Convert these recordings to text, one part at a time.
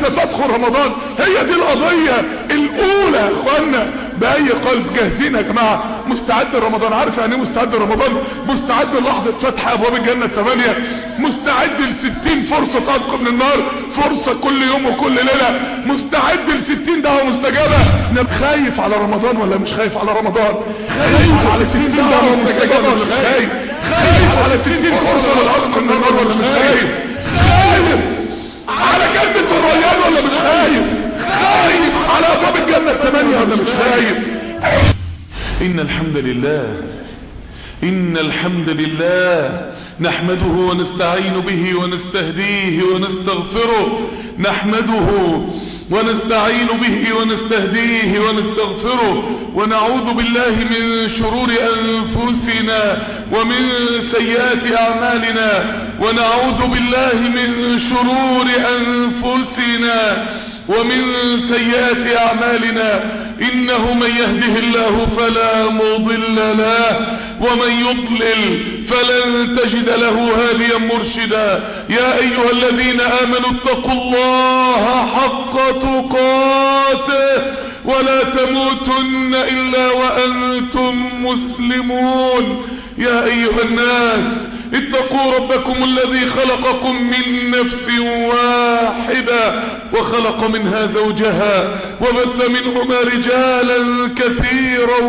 تدخل رمضان هي دي القضية الاولى يا اخوانا باي قلب جاهزين يا جماعة مستعد لرمضان عارف يعني ايه مستعد لرمضان مستعد للحظة فتح ابواب الجنة الثمانية مستعد لستين فرصة تعتق من النار فرصة كل يوم وكل ليلة مستعد لستين دعوة مستجابة خايف على رمضان ولا مش خايف على رمضان خايف على ستين دعوة مستجابة ولا مش خايف خايف على ستين فرصة للعتق من النار ولا مش خايف خايف على جنة الريان ولا مش خايف خايف على ابواب الجنة الثمانية ولا مش خايف ان الحمد لله ان الحمد لله نحمده ونستعين به ونستهديه ونستغفره نحمده ونستعين به ونستهديه ونستغفره ونعوذ بالله من شرور أنفسنا ومن سيئات أعمالنا ونعوذ بالله من شرور أنفسنا ومن سيئات أعمالنا إنه من يهده الله فلا مضل له ومن يضلل فلن تجد له هاديا مرشدا يا أيها الذين آمنوا اتقوا الله حق تقاته ولا تموتن إلا وأنتم مسلمون يا أيها الناس اتقوا ربكم الذي خلقكم من نفس واحدة وخلق منها زوجها وبث منهما رجالا كثيرا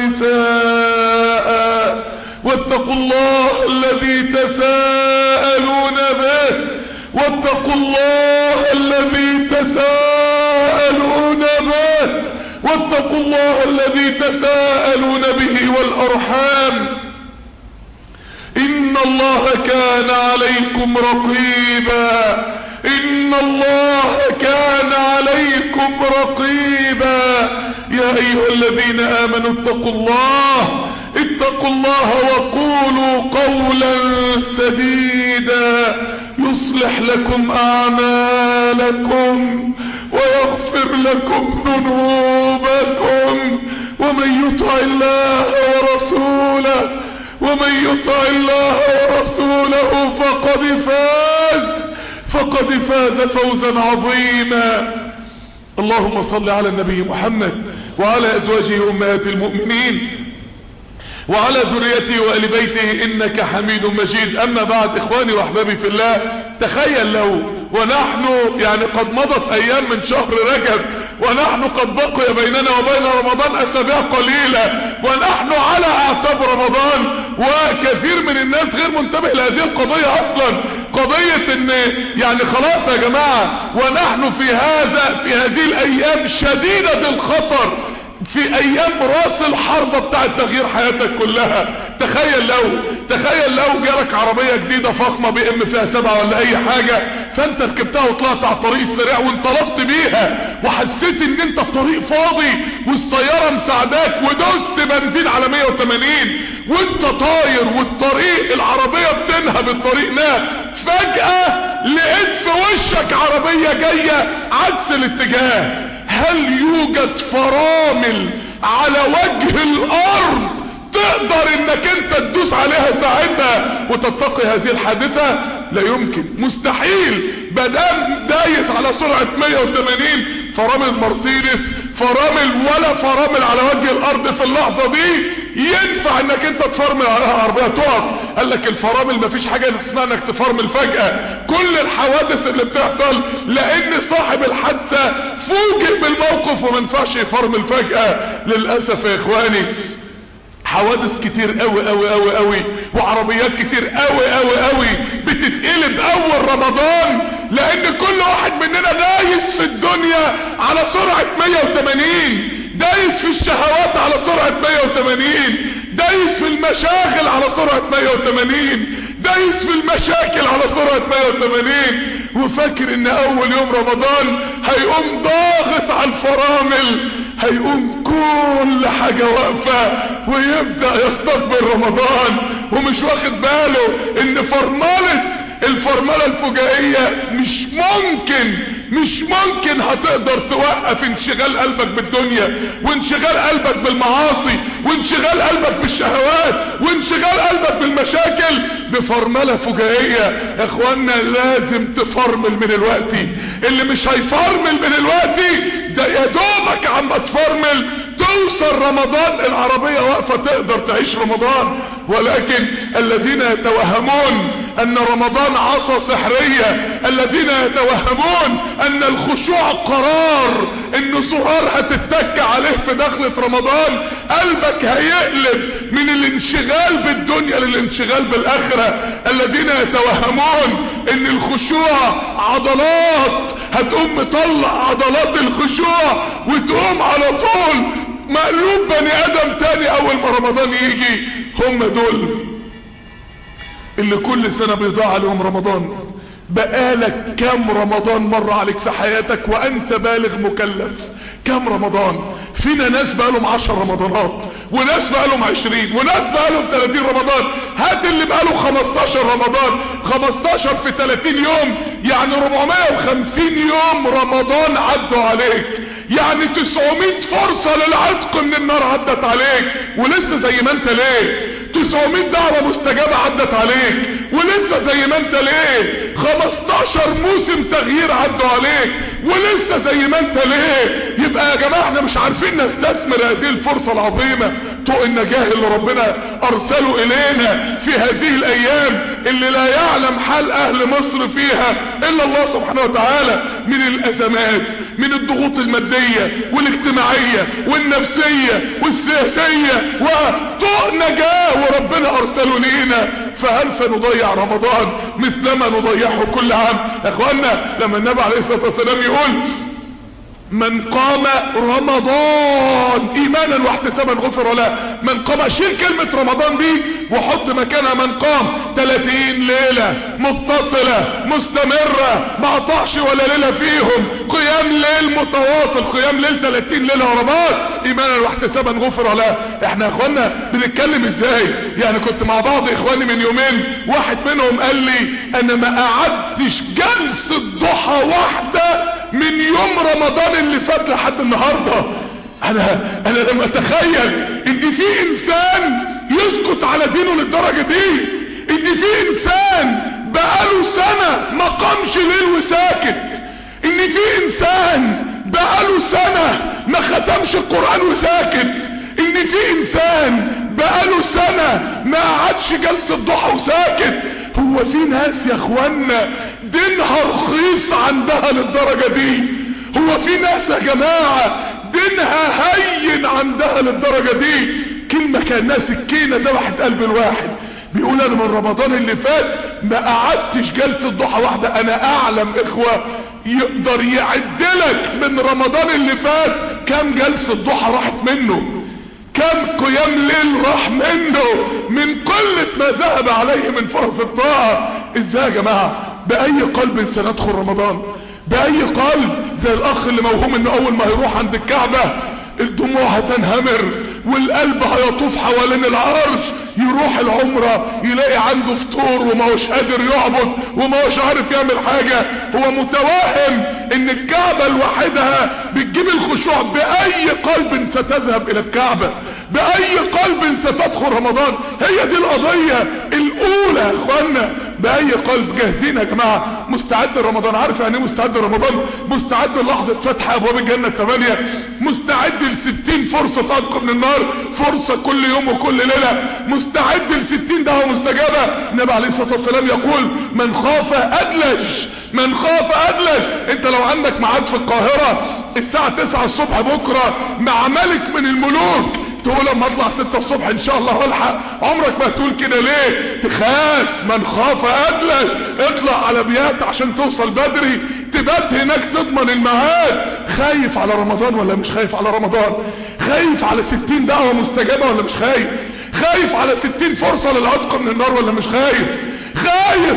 ونساء واتقوا الله الذي تساءلون به واتقوا الله الذي تساءلون به واتقوا الله الذي تساءلون به والأرحام إن الله كان عليكم رقيبا إن الله كان عليكم رقيبا يا أيها الذين آمنوا اتقوا الله اتقوا الله وقولوا قولا سديدا يصلح لكم أعمالكم ويغفر لكم ذنوبكم ومن يطع الله ورسوله ومن يطع الله ورسوله فقد فاز فقد فاز فوزا عظيما اللهم صل على النبي محمد وعلى ازواجه امهات المؤمنين وعلى ذريته وآل بيته إنك حميد مجيد أما بعد إخواني وأحبابي في الله تخيل لو ونحن يعني قد مضت أيام من شهر رجب ونحن قد بقي بيننا وبين رمضان أسابيع قليلة ونحن على أعتاب رمضان وكثير من الناس غير منتبه لهذه القضية أصلا قضية إن يعني خلاص يا جماعة ونحن في هذا في هذه الأيام شديدة الخطر في ايام راس الحربة بتاعت تغيير حياتك كلها تخيل لو تخيل لو جالك عربية جديدة فخمة بي ام فيها سبعة ولا اي حاجة فانت ركبتها وطلعت على الطريق السريع وانطلقت بيها وحسيت ان انت الطريق فاضي والسيارة مساعداك ودوست بنزين على 180 وانت طاير والطريق العربية بتنهب الطريق ناه فجأة لقيت في وشك عربية جاية عكس الاتجاه هل يوجد فرامل على وجه الارض تقدر انك انت تدوس عليها ساعتها وتتقي هذه الحادثة لا يمكن مستحيل بدام دايس على سرعة 180 فرامل مرسيدس فرامل ولا فرامل على وجه الارض في اللحظة دي ينفع انك انت تفرمل عليها عربية تقف قال لك الفرامل مفيش حاجة اسمها انك تفرمل فجأة كل الحوادث اللي بتحصل لان صاحب الحادثة فوجئ بالموقف وما ينفعش يفرمل فجأة للأسف يا اخواني حوادث كتير قوي قوي قوي قوي وعربيات كتير قوي قوي قوي بتتقلب اول رمضان لان كل واحد مننا دايس في الدنيا على سرعة 180 دايس في الشهوات على سرعة 180 دايس في المشاغل على سرعة 180 دايس في المشاكل على سرعة 180 وفاكر ان اول يوم رمضان هيقوم ضاغط على الفرامل هيقوم كل حاجة واقفة ويبدأ يستقبل رمضان ومش واخد باله ان فرملة الفرملة الفجائية مش ممكن مش ممكن هتقدر توقف انشغال قلبك بالدنيا وانشغال قلبك بالمعاصي وانشغال قلبك بالشهوات وانشغال قلبك بالمشاكل بفرملة فجائية يا اخوانا لازم تفرمل من الوقت اللي مش هيفرمل من الوقت ده يا دوبك عم تفرمل توصل رمضان العربية واقفة تقدر تعيش رمضان ولكن الذين يتوهمون ان رمضان عصا سحرية الذين يتوهمون ان الخشوع قرار ان زرار هتتك عليه في دخلة رمضان قلبك هيقلب من الانشغال بالدنيا للانشغال بالاخرة الذين يتوهمون ان الخشوع عضلات هتقوم مطلع عضلات الخشوع وتقوم على طول مقلوب بني ادم تاني اول ما رمضان يجي هم دول اللي كل سنة بيضاع عليهم رمضان بقالك كم رمضان مر عليك في حياتك وانت بالغ مكلف كم رمضان فينا ناس بقالهم عشر رمضانات وناس بقالهم عشرين وناس بقالهم تلاتين رمضان هات اللي بقاله خمستاشر رمضان خمستاشر في تلاتين يوم يعني ربعمية وخمسين يوم رمضان عدوا عليك يعني تسعمائة فرصة للعتق من النار عدت عليك ولسه زي ما انت ليه 900 دعوة مستجابة عدت عليك ولسه زي ما انت ليه 15 موسم تغيير عدوا عليك ولسه زي ما انت ليه يبقى يا جماعة احنا مش عارفين نستثمر هذه الفرصة العظيمة طوق النجاة اللي ربنا ارسله الينا في هذه الايام اللي لا يعلم حال اهل مصر فيها الا الله سبحانه وتعالى من الازمات من الضغوط المادية والاجتماعية والنفسية والسياسية وطوق نجاة وربنا ارسله لينا فهل سنضيع رمضان مثلما نضيعه كل عام يا اخوانا لما النبي عليه الصلاة والسلام يقول من قام رمضان ايمانا واحتسابا غفر له من قام شيل كلمة رمضان دي وحط مكانها من قام 30 ليلة متصلة مستمرة ما قطعش ولا ليلة فيهم قيام ليل متواصل قيام ليل 30 ليلة ورا بعض ايمانا واحتسابا غفر له احنا يا اخوانا بنتكلم ازاي يعني كنت مع بعض اخواني من يومين واحد منهم قال لي انا ما قعدتش جلسة ضحى واحدة من يوم رمضان اللي فات لحد النهاردة انا انا لما اتخيل ان في انسان يسكت على دينه للدرجة دي ان في انسان بقاله سنة ما قامش ليل وساكت ان في انسان بقاله سنة ما ختمش القرآن وساكت ان في انسان بقاله سنة ما قعدش جلسة ضحى وساكت هو في ناس يا اخوانا دينها رخيص عندها للدرجة دي هو في ناس يا جماعة دينها هين عندها للدرجة دي كلمة كأنها سكينة ذبحت قلب الواحد بيقول انا من رمضان اللي فات ما قعدتش جلسة ضحى واحدة انا اعلم اخوة يقدر يعدلك من رمضان اللي فات كم جلسة ضحى راحت منه كم قيام ليل راح منه من قلة ما ذهب عليه من فرص الطاعة ازاي يا جماعة باي قلب سندخل رمضان باي قلب زي الاخ اللي موهوم انه اول ما هيروح عند الكعبة الدموع هتنهمر والقلب هيطوف حوالين العرش يروح العمرة يلاقي عنده فطور وما هوش قادر يعبد وما هوش عارف يعمل حاجة هو متوهم ان الكعبة لوحدها بتجيب الخشوع باي قلب ستذهب الى الكعبة باي قلب ستدخل رمضان هي دي القضية الاولى يا اخوانا باي قلب جاهزين يا جماعة مستعد رمضان عارف يعني ايه مستعد رمضان مستعد لحظة فتح ابواب الجنة الثمانية مستعد لستين فرصة تعتق من النار فرصة كل يوم وكل ليلة مستعد لستين دعوة مستجابة النبي عليه الصلاة والسلام يقول من خاف ادلج من خاف ادلج انت لو عندك ميعاد في القاهرة الساعة 9 الصبح بكرة مع ملك من الملوك تقول لما اطلع 6 الصبح ان شاء الله الحق عمرك ما تقول كده ليه تخاف من خاف ادلج اطلع على بيات عشان توصل بدري تبات هناك تضمن الميعاد خايف على رمضان ولا مش خايف على رمضان خايف على 60 دعوة مستجابة ولا مش خايف خايف على 60 فرصة للعتق من النار ولا مش خايف خايف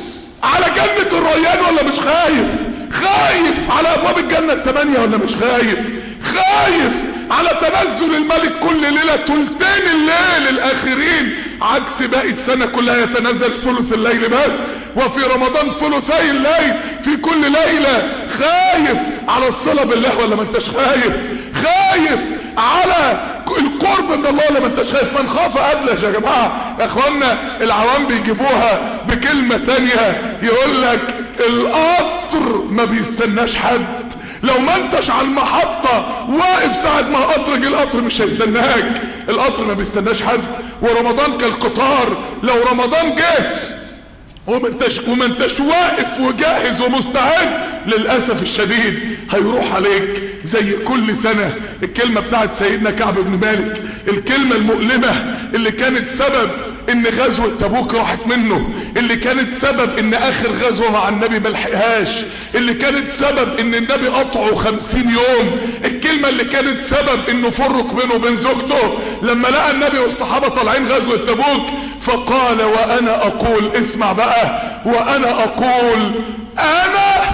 على جنة الريان ولا مش خايف خايف على ابواب الجنة التمانية ولا مش خايف خايف على تنزل الملك كل ليلة تلتين الليل الاخرين عكس باقي السنة كلها يتنزل ثلث الليل بس وفي رمضان ثلثي الليل في كل ليلة خايف على الصلة بالله ولا ما انتش خايف خايف على القرب من الله ولا ما انتش خايف من خاف ادلج يا جماعة يا اخوانا العوام بيجيبوها بكلمة تانية يقول لك القطر ما بيستناش حد لو ما انتش على المحطة واقف ساعة ما القطر جه القطر مش هيستناك القطر ما بيستناش حد ورمضان كالقطار لو رمضان جه وما انتش وما انتش واقف وجاهز ومستعد للاسف الشديد هيروح عليك زي كل سنة الكلمة بتاعت سيدنا كعب بن مالك الكلمة المؤلمة اللي كانت سبب ان غزوة تبوك راحت منه اللي كانت سبب ان اخر غزوة مع النبي ملحقهاش اللي كانت سبب ان النبي قطعه خمسين يوم الكلمة اللي كانت سبب انه فرق بينه وبين زوجته لما لقى النبي والصحابة طالعين غزوة تبوك فقال وانا اقول اسمع بقى وانا اقول انا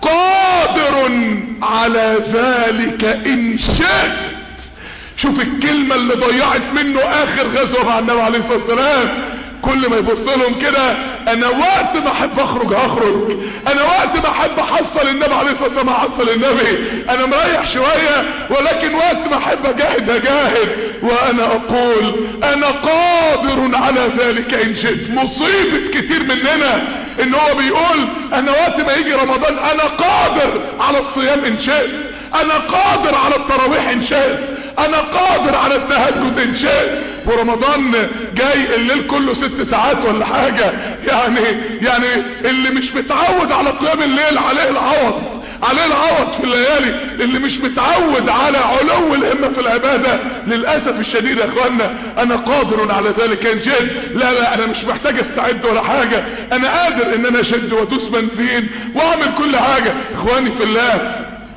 قادر على ذلك ان شئت شوف الكلمة اللي ضيعت منه اخر غزوة مع النبي عليه الصلاة والسلام كل ما يبص لهم كده انا وقت ما احب اخرج هخرج انا وقت ما احب احصل النبي عليه الصلاه والسلام احصل النبي انا مريح شويه ولكن وقت ما احب اجاهد اجاهد وانا اقول انا قادر على ذلك ان شئت مصيبه كتير مننا ان هو بيقول انا وقت ما يجي رمضان انا قادر على الصيام ان شئت انا قادر على التراويح ان شئت انا قادر على التهجد ان شئت ورمضان جاي الليل كله ست ساعات ولا حاجة يعني يعني اللي مش متعود على قيام الليل عليه العوض عليه العوض في الليالي اللي مش متعود على علو الهمة في العبادة للأسف الشديد يا اخوانا انا قادر على ذلك ان شئت لا لا انا مش محتاج استعد ولا حاجة انا قادر ان انا اشد وادوس بنزين واعمل كل حاجة اخواني في الله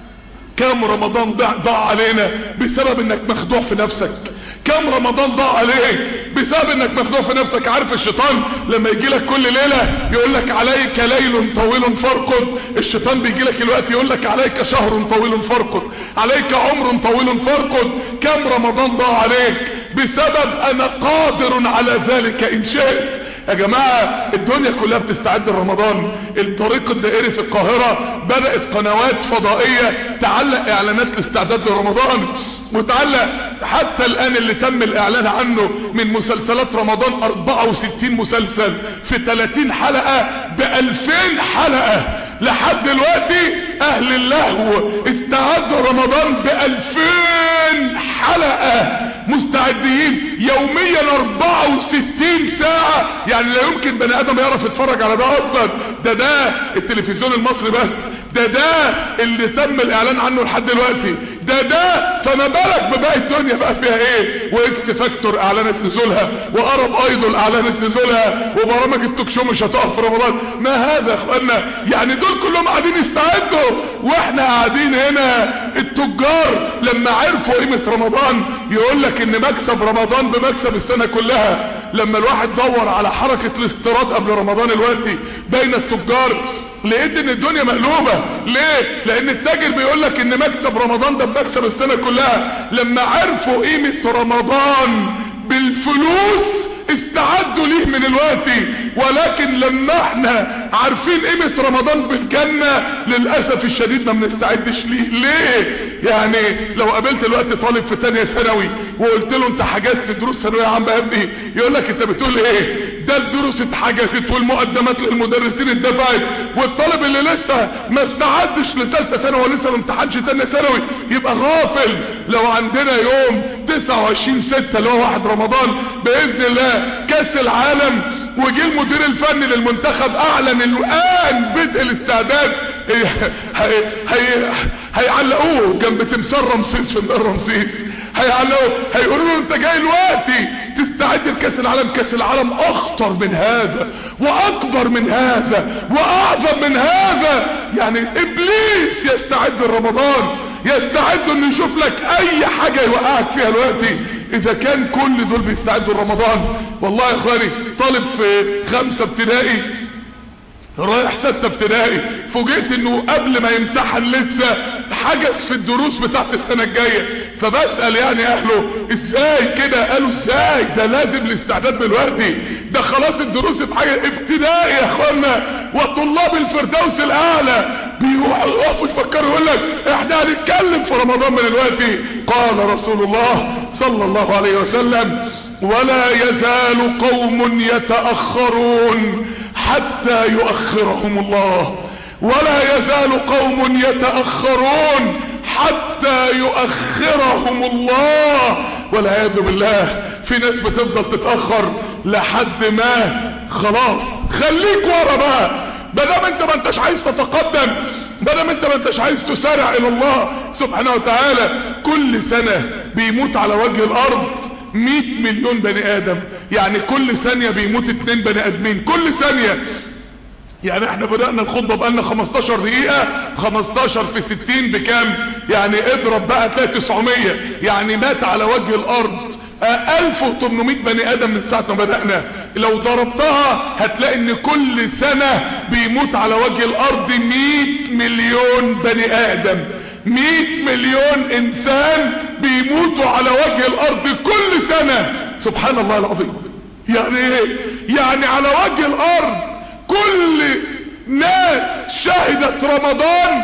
كم رمضان ضاع, ضاع علينا بسبب انك مخدوع في نفسك كم رمضان ضاع عليك بسبب انك مخدوع في نفسك عارف الشيطان لما يجي لك كل ليلة يقول لك عليك ليل طويل فارقد الشيطان بيجي لك الوقت يقول لك عليك شهر طويل فارقد عليك عمر طويل فارقد كم رمضان ضاع عليك بسبب انا قادر على ذلك ان شئت يا جماعة الدنيا كلها بتستعد لرمضان الطريق الدائري في القاهرة بدأت قنوات فضائية تعلق اعلانات الاستعداد لرمضان وتعلق حتى الان اللي تم الاعلان عنه من مسلسلات رمضان 64 مسلسل في 30 حلقة ب 2000 حلقة لحد دلوقتي اهل اللهو استعدوا رمضان ب 2000 حلقة مستعدين يوميا 64 ساعة يعني لا يمكن بني ادم يعرف يتفرج على ده اصلا ده ده التلفزيون المصري بس ده ده اللي تم الاعلان عنه لحد دلوقتي ده ده فما بالك بباقي الدنيا بقى فيها ايه واكس فاكتور اعلانت نزولها وارب ايدول اعلانت نزولها وبرامج التوك شو مش هتقف في رمضان ما هذا يا اخوانا يعني دول كلهم قاعدين يستعدوا واحنا قاعدين هنا التجار لما عرفوا قيمة رمضان يقول لك ان مكسب رمضان بمكسب السنة كلها لما الواحد دور على حركة الاستيراد قبل رمضان الوقتي بين التجار لقيت ان الدنيا مقلوبة ليه لان التاجر بيقول لك ان مكسب رمضان ده بمكسب السنة كلها لما عرفوا قيمة رمضان بالفلوس استعدوا ليه من الوقت ولكن لما احنا عارفين قيمة رمضان بالجنة للأسف الشديد ما بنستعدش ليه ليه يعني لو قابلت الوقت طالب في تانية ثانوي وقلت له انت حجزت دروس ثانوية عامة يا ابني يقول لك انت بتقول ايه ده الدروس اتحجزت والمقدمات للمدرسين اتدفعت والطالب اللي لسه ما استعدش لثالثه ثانوي ولسه ما امتحنش تانية ثانوي يبقى غافل لو عندنا يوم 29 6 اللي هو واحد رمضان باذن الله كاس العالم وجي المدير الفني للمنتخب اعلن الان بدء الاستعداد هي هي هيعلقوه جنب تمثال رمسيس في مدار رمسيس هيعلقوه هيقولوا له انت جاي دلوقتي تستعد لكاس العالم كاس العالم اخطر من هذا واكبر من هذا واعظم من هذا يعني ابليس يستعد لرمضان يستعد انه يشوف لك اي حاجة يوقعك فيها دلوقتي اذا كان كل دول بيستعدوا لرمضان والله يا اخواني طالب في خمسة ابتدائي رايح ستة ابتدائي فوجئت انه قبل ما يمتحن لسه حجز في الدروس بتاعت السنة الجاية فبسأل يعني اهله ازاي كده قالوا ازاي ده لازم الاستعداد دلوقتي ده خلاص الدروس اتحقق ابتدائي يا اخوانا وطلاب الفردوس الاعلى بيقفوا يفكروا يقول لك احنا هنتكلم في رمضان من دلوقتي قال رسول الله صلى الله عليه وسلم ولا يزال قوم يتأخرون حتى يؤخرهم الله ولا يزال قوم يتأخرون حتى يؤخرهم الله والعياذ بالله في ناس بتفضل تتأخر لحد ما خلاص خليك ورا بقى بدام انت ما انتش عايز تتقدم بدام انت ما انتش عايز تسارع الى الله سبحانه وتعالى كل سنة بيموت على وجه الارض 100 مليون بني ادم يعني كل ثانية بيموت اتنين بني ادمين كل ثانية يعني احنا بدأنا الخطبة بقالنا 15 دقيقة 15 في 60 بكام يعني اضرب بقى تلاقي 900 يعني مات على وجه الارض 1800 بني ادم من ساعة ما بدأنا لو ضربتها هتلاقي ان كل سنة بيموت على وجه الارض 100 مليون بني ادم 100 مليون انسان بيموتوا على وجه الارض كل سنة سبحان الله العظيم يعني ايه يعني على وجه الارض كل ناس شهدت رمضان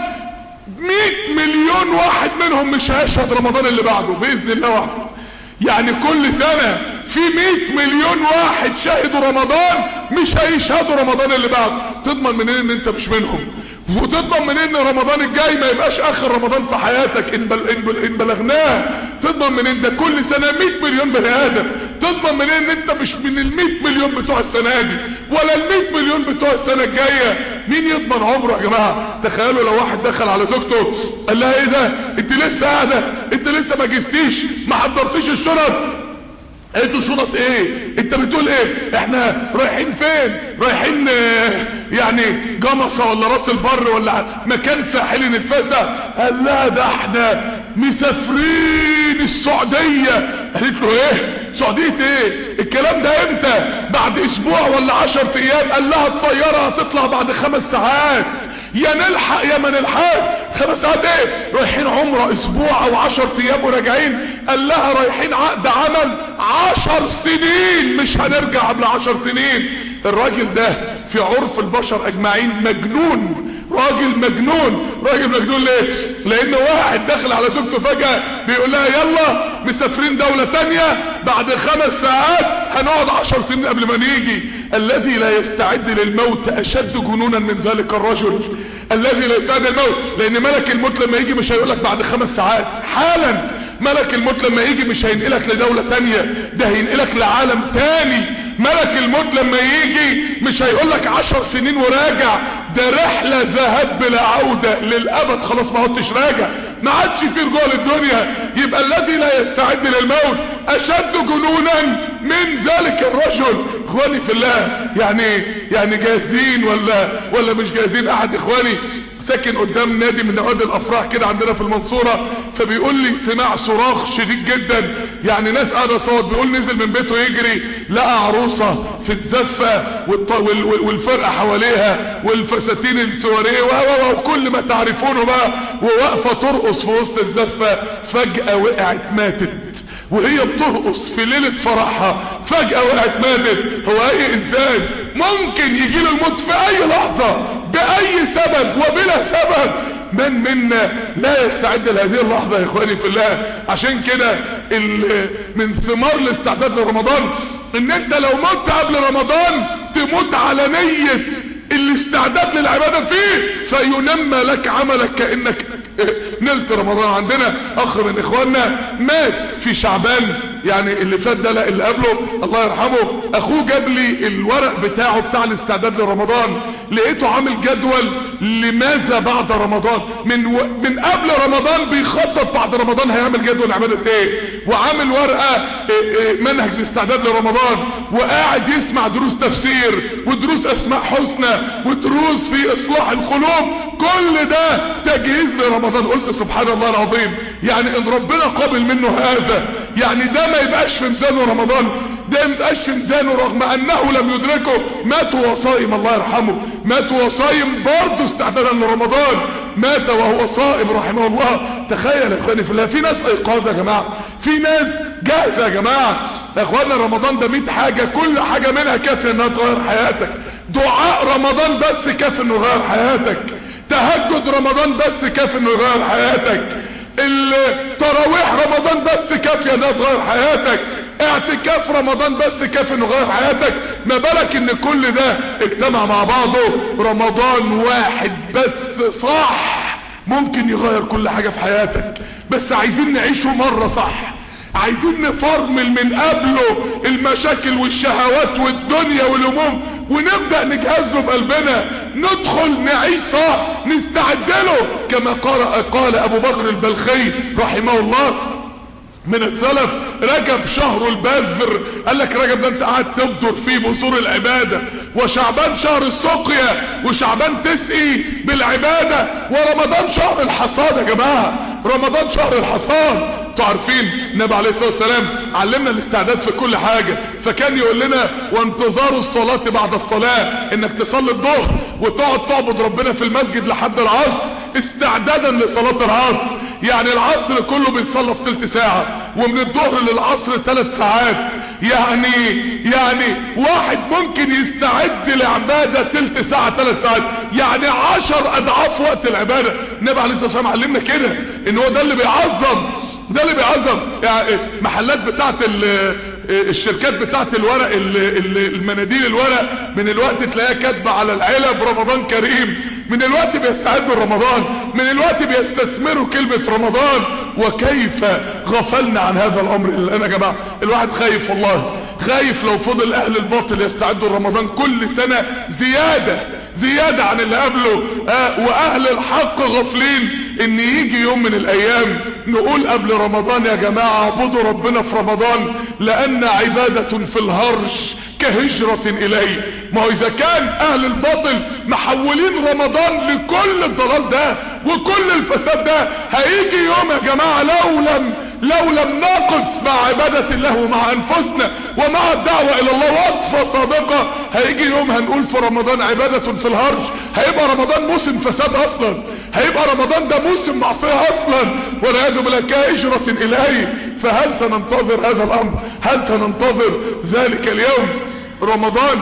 100 مليون واحد منهم مش هيشهد رمضان اللي بعده باذن الله وحده يعني كل سنة في 100 مليون واحد شهدوا رمضان مش هيشهدوا رمضان اللي بعد تضمن منين ان انت مش منهم وتضمن منين ان رمضان الجاي ما يبقاش اخر رمضان في حياتك ان, بل إن, بل إن بلغناه تضمن منين ده كل سنة 100 مليون بني ادم تضمن منين ان انت مش من ال 100 مليون بتوع السنة دي ولا ال 100 مليون بتوع السنة الجاية مين يضمن عمره يا جماعة تخيلوا لو واحد دخل على زوجته قال لها ايه ده انت لسه قاعدة انت لسه ما جستيش ما حضرتيش الشنط انتوا شنط ايه انت بتقول ايه احنا رايحين فين رايحين اه يعني جمصة ولا راس البر ولا مكان ساحلي نتفسح قال لا ده احنا مسافرين السعودية قالت له ايه سعودية ايه الكلام ده امتى بعد اسبوع ولا عشر ايام قال لها الطيارة هتطلع بعد خمس ساعات يا نلحق يا ما نلحق خمس ساعات ايه رايحين عمره اسبوع او عشر ايام وراجعين قال لها رايحين عقد عمل عشر سنين مش هنرجع قبل عشر سنين الراجل ده في عرف البشر اجمعين مجنون راجل مجنون راجل مجنون ليه لان واحد داخل على زوجته فجأة بيقول لها يلا مسافرين دولة تانية بعد خمس ساعات هنقعد عشر سنين قبل ما نيجي الذي لا يستعد للموت اشد جنونا من ذلك الرجل الذي لا يستعد للموت لان ملك الموت لما يجي مش هيقولك بعد خمس ساعات حالا ملك الموت لما يجي مش هينقلك لدولة تانية ده هينقلك لعالم تاني ملك الموت لما يجي مش هيقولك عشر سنين وراجع ده رحلة ذهب بلا عودة للأبد خلاص ما عدتش راجع ما عادش في رجوع للدنيا يبقى الذي لا يستعد للموت أشد جنونا من ذلك الرجل اخواني في الله يعني يعني جاهزين ولا ولا مش جاهزين احد اخواني ساكن قدام نادي من نوادي الافراح كده عندنا في المنصورة فبيقول لي سمع صراخ شديد جدا يعني ناس قاعدة صوت بيقول نزل من بيته يجري لقى عروسة في الزفة والفرقة حواليها والفساتين السواريه وكل ما تعرفونه بقى وواقفة ترقص في وسط الزفة فجأة وقعت ماتت وهي بترقص في ليلة فرحها فجأة وقعت ماتت هو اي انسان ممكن يجي له الموت في اي لحظة باي سبب وبلا سبب من منا لا يستعد لهذه اللحظة يا اخواني في الله عشان كده من ثمار الاستعداد لرمضان ان انت لو مت قبل رمضان تموت على نية الاستعداد للعبادة فيه فينمى لك عملك كأنك نلت رمضان عندنا اخ من اخواننا مات في شعبان يعني اللي فات ده لا اللي قبله الله يرحمه اخوه جاب لي الورق بتاعه بتاع الاستعداد لرمضان لقيته عامل جدول لماذا بعد رمضان من و... من قبل رمضان بيخطط بعد رمضان هيعمل جدول عبادة ايه وعامل ورقة إيه إيه منهج الاستعداد لرمضان وقاعد يسمع دروس تفسير ودروس اسماء حسنى ودروس في اصلاح القلوب كل ده تجهيز لرمضان قلت سبحان الله العظيم يعني ان ربنا قابل منه هذا يعني ده ما يبقاش في ميزانه رمضان ده ما يبقاش في ميزانه رغم انه لم يدركه مات وصائم الله يرحمه مات وصائم برضه استعدادا لرمضان مات وهو صائم رحمه الله تخيل يا اخواني في الله في ناس ايقاظ يا جماعه في ناس جاهزه يا جماعه يا اخوانا رمضان ده 100 حاجة كل حاجة منها كافية انها تغير حياتك دعاء رمضان بس كافي انه يغير حياتك تهجد رمضان بس كافي انه يغير حياتك التراويح رمضان بس كافية انها تغير حياتك اعتكاف رمضان بس كافي انه يغير حياتك ما بالك ان كل ده اجتمع مع بعضه رمضان واحد بس صح ممكن يغير كل حاجة في حياتك بس عايزين نعيشه مرة صح عايزين نفرمل من قبله المشاكل والشهوات والدنيا والهموم ونبدأ نجهز له بقلبنا ندخل نعيش صح نستعد له كما قال, قال ابو بكر البلخي رحمه الله من السلف رجب شهر البذر قال لك رجب ده انت قاعد تبدر فيه بصور العبادة وشعبان شهر السقيا وشعبان تسقي بالعبادة ورمضان شهر الحصاد يا جماعة رمضان شهر الحصاد انتوا عارفين النبي عليه الصلاة والسلام علمنا الاستعداد في كل حاجة فكان يقول لنا وانتظار الصلاة بعد الصلاة انك تصلي الظهر وتقعد تعبد ربنا في المسجد لحد العصر استعدادا لصلاة العصر يعني العصر كله بيتصلى في تلت ساعة ومن الظهر للعصر ثلاث ساعات يعني يعني واحد ممكن يستعد لعبادة تلت ساعة ثلاث ساعات يعني عشر اضعاف وقت العبادة النبي عليه الصلاة والسلام علمنا كده ان هو ده اللي بيعظم ده اللي بيعظم يعني محلات بتاعت الشركات بتاعت الورق المناديل الورق من الوقت تلاقيها كاتبه على العلب رمضان كريم من الوقت بيستعدوا رمضان من الوقت بيستثمروا كلمة رمضان وكيف غفلنا عن هذا الامر الان يا جماعة الواحد خايف والله خايف لو فضل اهل الباطل يستعدوا رمضان كل سنة زيادة زيادة عن اللي قبله آه واهل الحق غافلين ان يجي يوم من الايام نقول قبل رمضان يا جماعة اعبدوا ربنا في رمضان لان عبادة في الهرش كهجرة اليه ما هو اذا كان اهل الباطل محولين رمضان لكل الضلال ده وكل الفساد ده هيجي يوم يا جماعة لو لم لو لم نقف مع عبادة الله ومع انفسنا ومع الدعوة الى الله وقفة صادقة هيجي يوم هنقول في رمضان عبادة في الهرج هيبقى رمضان موسم فساد اصلا هيبقى رمضان ده موسم معصية اصلا والعياذ بالله كهجرة اليه فهل سننتظر هذا الامر هل سننتظر ذلك اليوم رمضان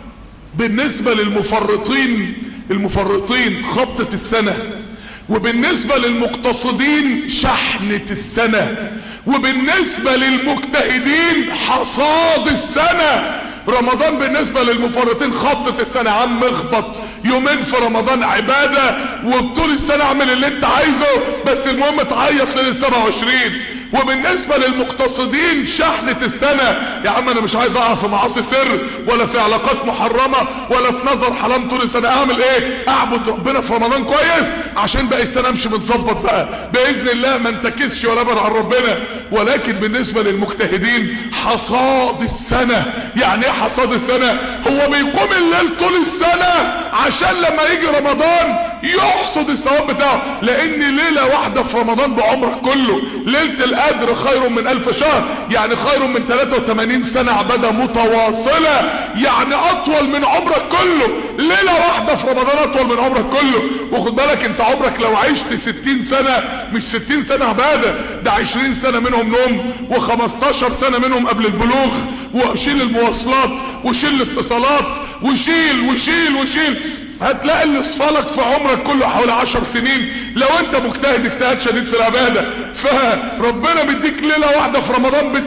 بالنسبة للمفرطين المفرطين خبطة السنة وبالنسبة للمقتصدين شحنة السنة وبالنسبة للمجتهدين حصاد السنة رمضان بالنسبة للمفرطين خبطة السنة عم اخبط يومين في رمضان عبادة وطول السنة اعمل اللي انت عايزه بس المهم تعيط ليلة 27 وبالنسبة للمقتصدين شحنة السنة يا عم انا مش عايز اقع في معاصي سر ولا في علاقات محرمة ولا في نظر حرام طول السنة اعمل ايه اعبد ربنا في رمضان كويس عشان باقي السنة امشي متظبط بقى باذن الله ما انتكسش ولا ابعد عن ربنا ولكن بالنسبة للمجتهدين حصاد السنة يعني ايه حصاد السنة هو بيقوم الليل طول السنة عشان لما يجي رمضان يحصد الثواب بتاعه لان ليلة واحدة في رمضان بعمرك كله ليلة القدر خير من الف شهر يعني خير من 83 سنة عبادة متواصلة يعني اطول من عمرك كله ليلة واحدة في رمضان اطول من عمرك كله وخد بالك انت عمرك لو عشت 60 سنة مش 60 سنة عبادة ده 20 سنة منهم نوم و15 سنة منهم قبل البلوغ وشيل المواصلات وشيل الاتصالات وشيل وشيل وشيل هتلاقي اللي اصفالك في عمرك كله حوالي عشر سنين لو انت مجتهد اجتهاد شديد في العبادة فربنا بيديك ليلة واحدة في رمضان ب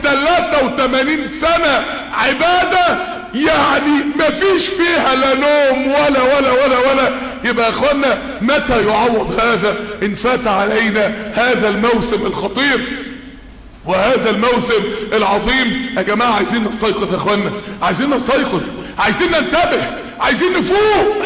83 سنة عبادة يعني مفيش فيها لا نوم ولا ولا ولا ولا يبقى اخوانا متى يعوض هذا ان فات علينا هذا الموسم الخطير وهذا الموسم العظيم يا جماعة عايزين نستيقظ يا اخوانا عايزين نستيقظ عايزين ننتبه عايزين نفوق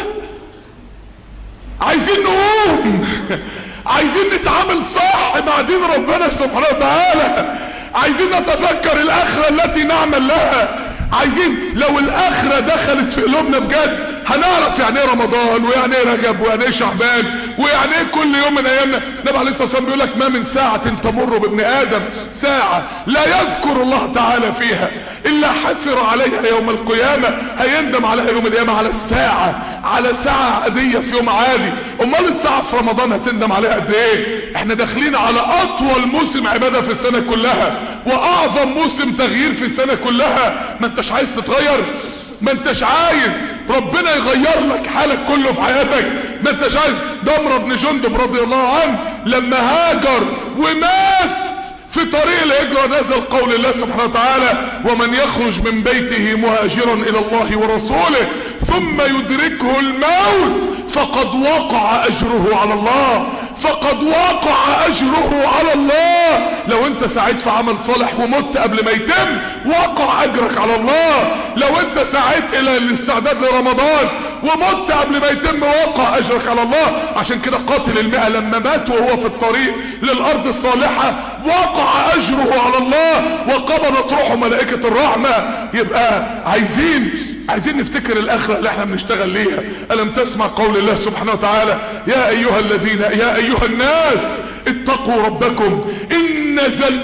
عايزين نقوم عايزين نتعامل صح مع دين ربنا سبحانه وتعالى عايزين نتذكر الاخرة التي نعمل لها عايزين لو الاخرة دخلت في قلوبنا بجد هنعرف يعني ايه رمضان ويعني ايه رجب ويعني ايه شعبان ويعني ايه كل يوم من ايامنا النبي عليه الصلاه والسلام بيقول لك ما من ساعه تمر بابن ادم ساعه لا يذكر الله تعالى فيها الا حسر عليها يوم القيامه هيندم عليها يوم القيامه على الساعه على ساعه عاديه في يوم عادي امال الساعه في رمضان هتندم عليها قد ايه احنا داخلين على اطول موسم عباده في السنه كلها واعظم موسم تغيير في السنه كلها ما انتش عايز تتغير ما انتش عايز ربنا يغير لك حالك كله في حياتك ما انتش عايز دمر بن جندب رضي الله عنه لما هاجر ومات في طريق الهجرة نزل قول الله سبحانه وتعالى ومن يخرج من بيته مهاجرا الى الله ورسوله ثم يدركه الموت فقد وقع اجره على الله فقد وقع اجره على الله لو انت سعيد في عمل صالح ومت قبل ما يتم وقع اجرك على الله لو انت سعيد الى الاستعداد لرمضان ومت قبل ما يتم وقع اجرك على الله عشان كده قاتل المئة لما مات وهو في الطريق للارض الصالحة وقع اجره على الله وقبضت روحه ملائكة الرحمة يبقى عايزين عايزين نفتكر الاخرة اللي احنا بنشتغل ليها الم تسمع قول الله سبحانه وتعالى يا ايها الذين يا ايها الناس اتقوا ربكم ان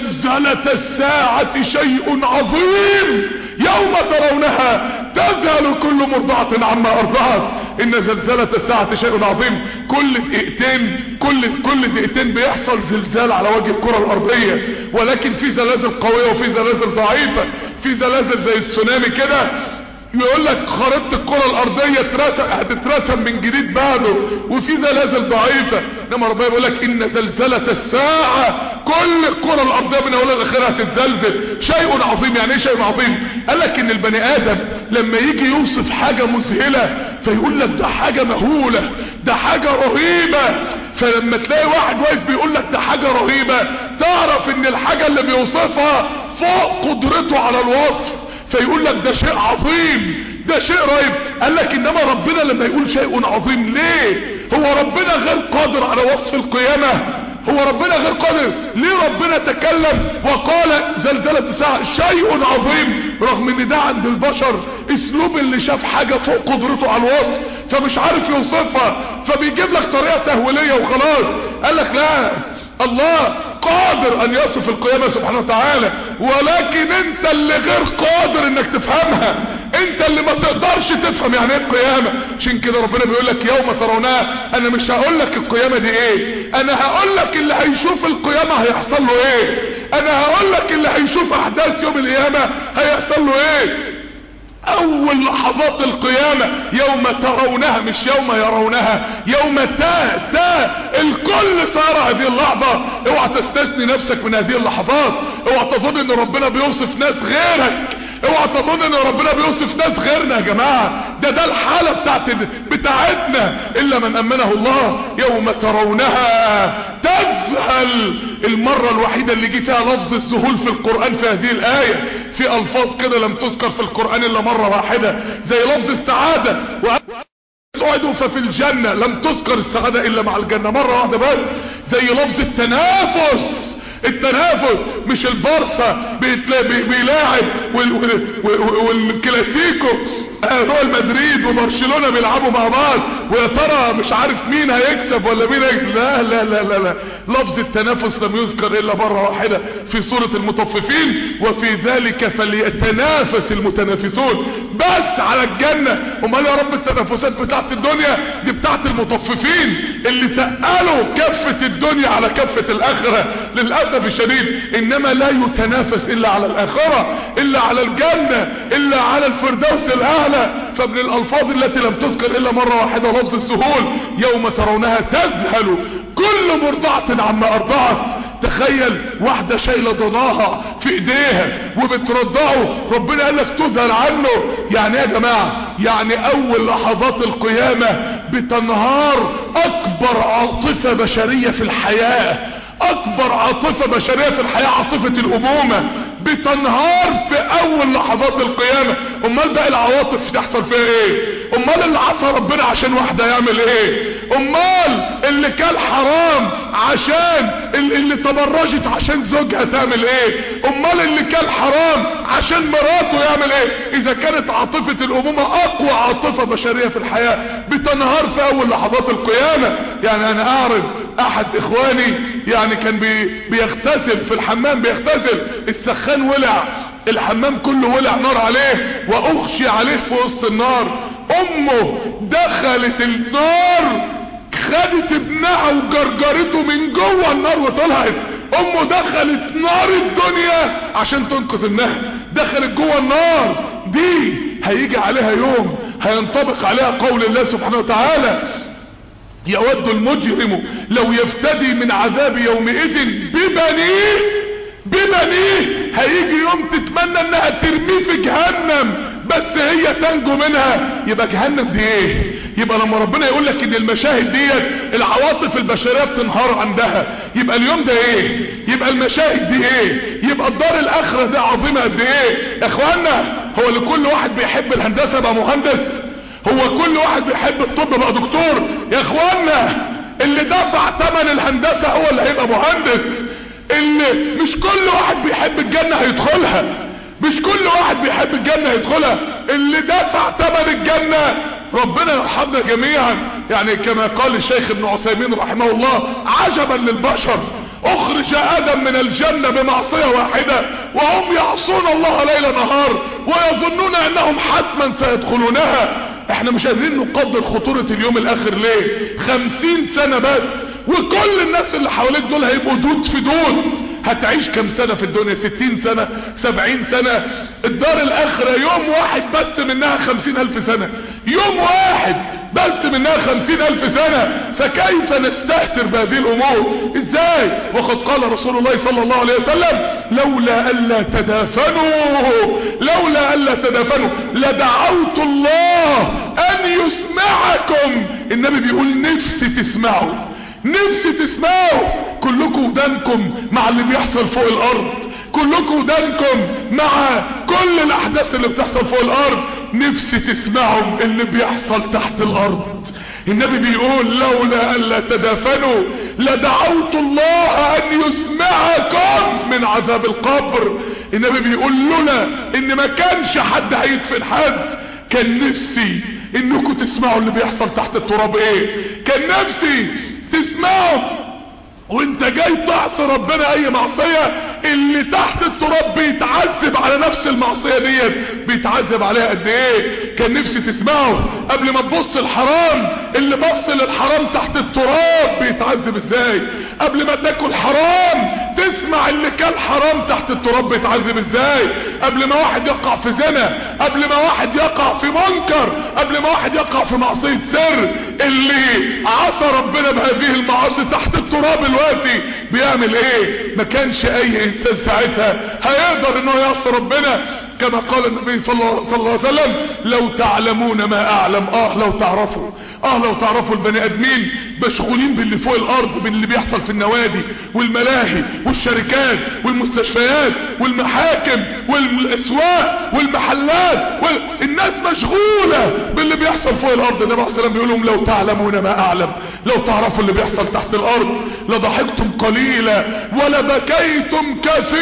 زلزلة الساعة شيء عظيم يوم ترونها تذهل كل مرضعة عما ارضعت ان زلزلة الساعة شيء عظيم كل دقيقتين كل كل دقيقتين بيحصل زلزال على وجه الكرة الارضية ولكن في زلازل قوية وفي زلازل ضعيفة في زلازل زي السونامي كده يقول لك خريطة الكرة الارضية ترسم هتترسم من جديد بعده وفي زلازل ضعيفة انما ربنا يقول لك ان زلزلة الساعة كل الكرة الارضية من اولها لاخرها هتتزلزل شيء عظيم يعني ايه شيء عظيم قال لك ان البني ادم لما يجي يوصف حاجة مذهلة فيقول لك ده حاجة مهولة ده حاجة رهيبة فلما تلاقي واحد واقف بيقول لك ده حاجة رهيبة تعرف ان الحاجة اللي بيوصفها فوق قدرته على الوصف فيقول لك ده شيء عظيم ده شيء رهيب قال لك انما ربنا لما يقول شيء عظيم ليه هو ربنا غير قادر على وصف القيامة هو ربنا غير قادر ليه ربنا تكلم وقال زلزلة الساعة شيء عظيم رغم ان ده عند البشر اسلوب اللي شاف حاجة فوق قدرته على الوصف فمش عارف يوصفها فبيجيب لك طريقة تهويلية وخلاص قال لك لا الله قادر ان يصف القيامة سبحانه وتعالى ولكن انت اللي غير قادر انك تفهمها انت اللي ما تقدرش تفهم يعني ايه القيامة عشان كده ربنا بيقول لك يوم ترونها انا مش هقول لك القيامة دي ايه انا هقول لك اللي هيشوف القيامة هيحصل له ايه انا هقول لك اللي هيشوف احداث يوم القيامة هيحصل له ايه اول لحظات القيامة يوم ترونها مش يوم يرونها يوم تا تا الكل صار هذه اللحظة اوعى تستثني نفسك من هذه اللحظات اوعى تظن ان ربنا بيوصف ناس غيرك اوعى تظن ان ربنا بيوصف ناس غيرنا يا جماعة ده ده الحالة بتاعت بتاعتنا الا من امنه الله يوم ترونها تذهل المرة الوحيدة اللي جه فيها لفظ الذهول في القرآن في هذه الآية في الفاظ كده لم تذكر في القرآن الا مرة واحدة زي لفظ السعادة سعدوا ففي الجنة لم تذكر السعادة الا مع الجنة مرة واحدة بس زي لفظ التنافس التنافس مش البارسا بيلاعب والكلاسيكو ريال مدريد وبرشلونة بيلعبوا مع بعض ويا ترى مش عارف مين هيكسب ولا مين هيكسب لا لا لا لا, لا. لفظ التنافس لم يذكر الا مرة واحدة في سورة المطففين وفي ذلك فليتنافس المتنافسون بس على الجنة امال يا رب التنافسات بتاعت الدنيا دي بتاعت المطففين اللي تقلوا كفة الدنيا على كفة الاخرة للأسف الشديد انما لا يتنافس الا على الاخرة الا على الجنة الا على الفردوس الاعلى فمن الالفاظ التي لم تذكر الا مرة واحدة لفظ السهول يوم ترونها تذهل كل مرضعة عما ارضعت تخيل واحدة شايلة ضناها في ايديها وبترضعه ربنا قال لك تذهل عنه يعني ايه يا جماعة يعني اول لحظات القيامة بتنهار اكبر عاطفة بشرية في الحياة اكبر عاطفة بشرية في الحياة عاطفة الامومة بتنهار في اول لحظات القيامة امال باقي العواطف تحصل فيها ايه امال اللي عصى ربنا عشان واحدة يعمل ايه امال اللي كان حرام عشان اللي تبرجت عشان زوجها تعمل ايه امال اللي كان حرام عشان مراته يعمل ايه اذا كانت عاطفة الامومة اقوى عاطفة بشرية في الحياة بتنهار في اول لحظات القيامة يعني انا اعرف احد اخواني يعني كان بي بيغتسل في الحمام بيغتسل السخان ولع الحمام كله ولع نار عليه واغشي عليه في وسط النار امه دخلت النار خدت ابنها وجرجرته من جوه النار وطلعت امه دخلت نار الدنيا عشان تنقذ ابنها دخلت جوه النار دي هيجي عليها يوم هينطبق عليها قول الله سبحانه وتعالى يود المجرم لو يفتدي من عذاب يومئذ ببنيه ببنيه هيجي يوم تتمنى انها ترميه في جهنم بس هي تنجو منها يبقى جهنم دي ايه يبقى لما ربنا يقول لك ان المشاهد ديت العواطف البشريه بتنهار عندها يبقى اليوم ده ايه يبقى المشاهد دي ايه يبقى الدار الاخره دي عظيمه قد ايه يا اخوانا هو لكل واحد بيحب الهندسه بقى مهندس هو كل واحد بيحب الطب بقى دكتور يا اخوانا اللي دفع ثمن الهندسه هو اللي هيبقى مهندس اللي مش كل واحد بيحب الجنه هيدخلها مش كل واحد بيحب الجنة يدخلها اللي دفع ثمن الجنة ربنا يرحمنا جميعا يعني كما قال الشيخ ابن عثيمين رحمه الله عجبا للبشر اخرج ادم من الجنة بمعصية واحدة وهم يعصون الله ليل نهار ويظنون انهم حتما سيدخلونها احنا مش قادرين نقدر خطورة اليوم الاخر ليه خمسين سنة بس وكل الناس اللي حواليك دول هيبقوا دود في دود هتعيش كم سنة في الدنيا ستين سنة سبعين سنة الدار الاخرة يوم واحد بس منها خمسين الف سنة يوم واحد بس منها خمسين الف سنة فكيف نستهتر بهذه الامور ازاي وقد قال رسول الله صلى الله عليه وسلم لولا الا تدافنوا لولا الا تدافنوا لدعوت الله ان يسمعكم النبي بيقول نفسي تسمعوا نفسي تسمعوا كلكم ودانكم مع اللي بيحصل فوق الارض كلكم ودانكم مع كل الاحداث اللي بتحصل فوق الارض نفسي تسمعوا اللي بيحصل تحت الارض النبي بيقول لولا الا تدافنوا لدعوت الله ان يسمعكم من عذاب القبر النبي بيقول لولا ان ما كانش حد هيدفن حد كان نفسي انكم تسمعوا اللي بيحصل تحت التراب ايه كان نفسي تسمعوا وانت جاي تعصي ربنا اي معصية اللي تحت التراب بيتعذب على نفس المعصية ديت بيتعذب عليها قد ايه كان نفسي تسمعه قبل ما تبص الحرام اللي بص للحرام تحت التراب بيتعذب ازاي قبل ما تاكل حرام تسمع اللي كان حرام تحت التراب بيتعذب ازاي قبل ما واحد يقع في زنا قبل ما واحد يقع في منكر قبل ما واحد يقع في معصية سر اللي عصى ربنا بهذه المعاصي تحت التراب دلوقتي بيعمل ايه ما كانش اي انسان ساعتها هيقدر انه يعصي ربنا كما قال النبي صلى الله عليه وسلم لو تعلمون ما اعلم اه لو تعرفوا اه لو تعرفوا البني ادمين مشغولين باللي فوق الارض باللي بيحصل في النوادي والملاهي والشركات والمستشفيات والمحاكم والاسواق والمحلات والناس مشغولة باللي بيحصل فوق الارض النبي عليه السلام بيقول لهم لو تعلمون ما اعلم لو تعرفوا اللي بيحصل تحت الارض لضحكتم قليلا ولبكيتم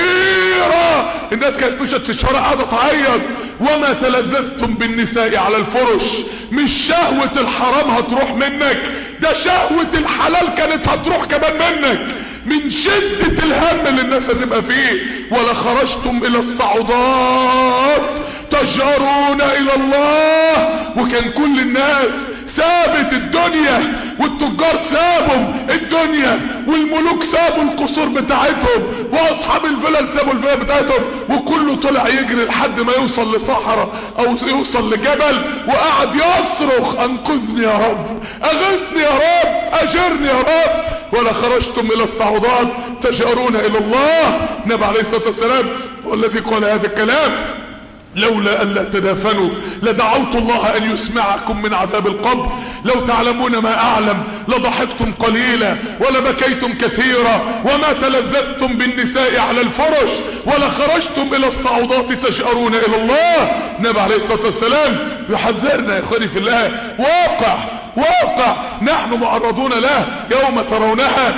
كثيرا الناس كانت مشت في الشوارع قاعده تعيط وما تلذذتم بالنساء على الفرش مش شهوة الحرام هتروح منك ده شهوة الحلال كانت هتروح كمان منك من شدة الهم اللي الناس هتبقى فيه ولا خرجتم الى الصعودات تجارون الى الله وكان كل الناس سابت الدنيا والتجار سابوا الدنيا والملوك سابوا القصور بتاعتهم واصحاب الفلل سابوا الفلل بتاعتهم وكله طلع يجري لحد ما يوصل لصحراء او يوصل لجبل وقعد يصرخ انقذني يا رب اغثني يا رب اجرني يا رب ولا خرجتم الى الصعودات تجارون الى الله النبي عليه الصلاة والسلام والذي قال هذا الكلام لولا ألا تدافنوا لدعوت الله أن يسمعكم من عذاب القبر لو تعلمون ما أعلم لضحكتم قليلا ولبكيتم كثيرا وما تلذذتم بالنساء على الفرش ولخرجتم إلى الصعودات تشأرون إلى الله النبي عليه الصلاة والسلام يحذرنا يا إخواني في الله واقع واقع نحن معرضون له يوم ترونها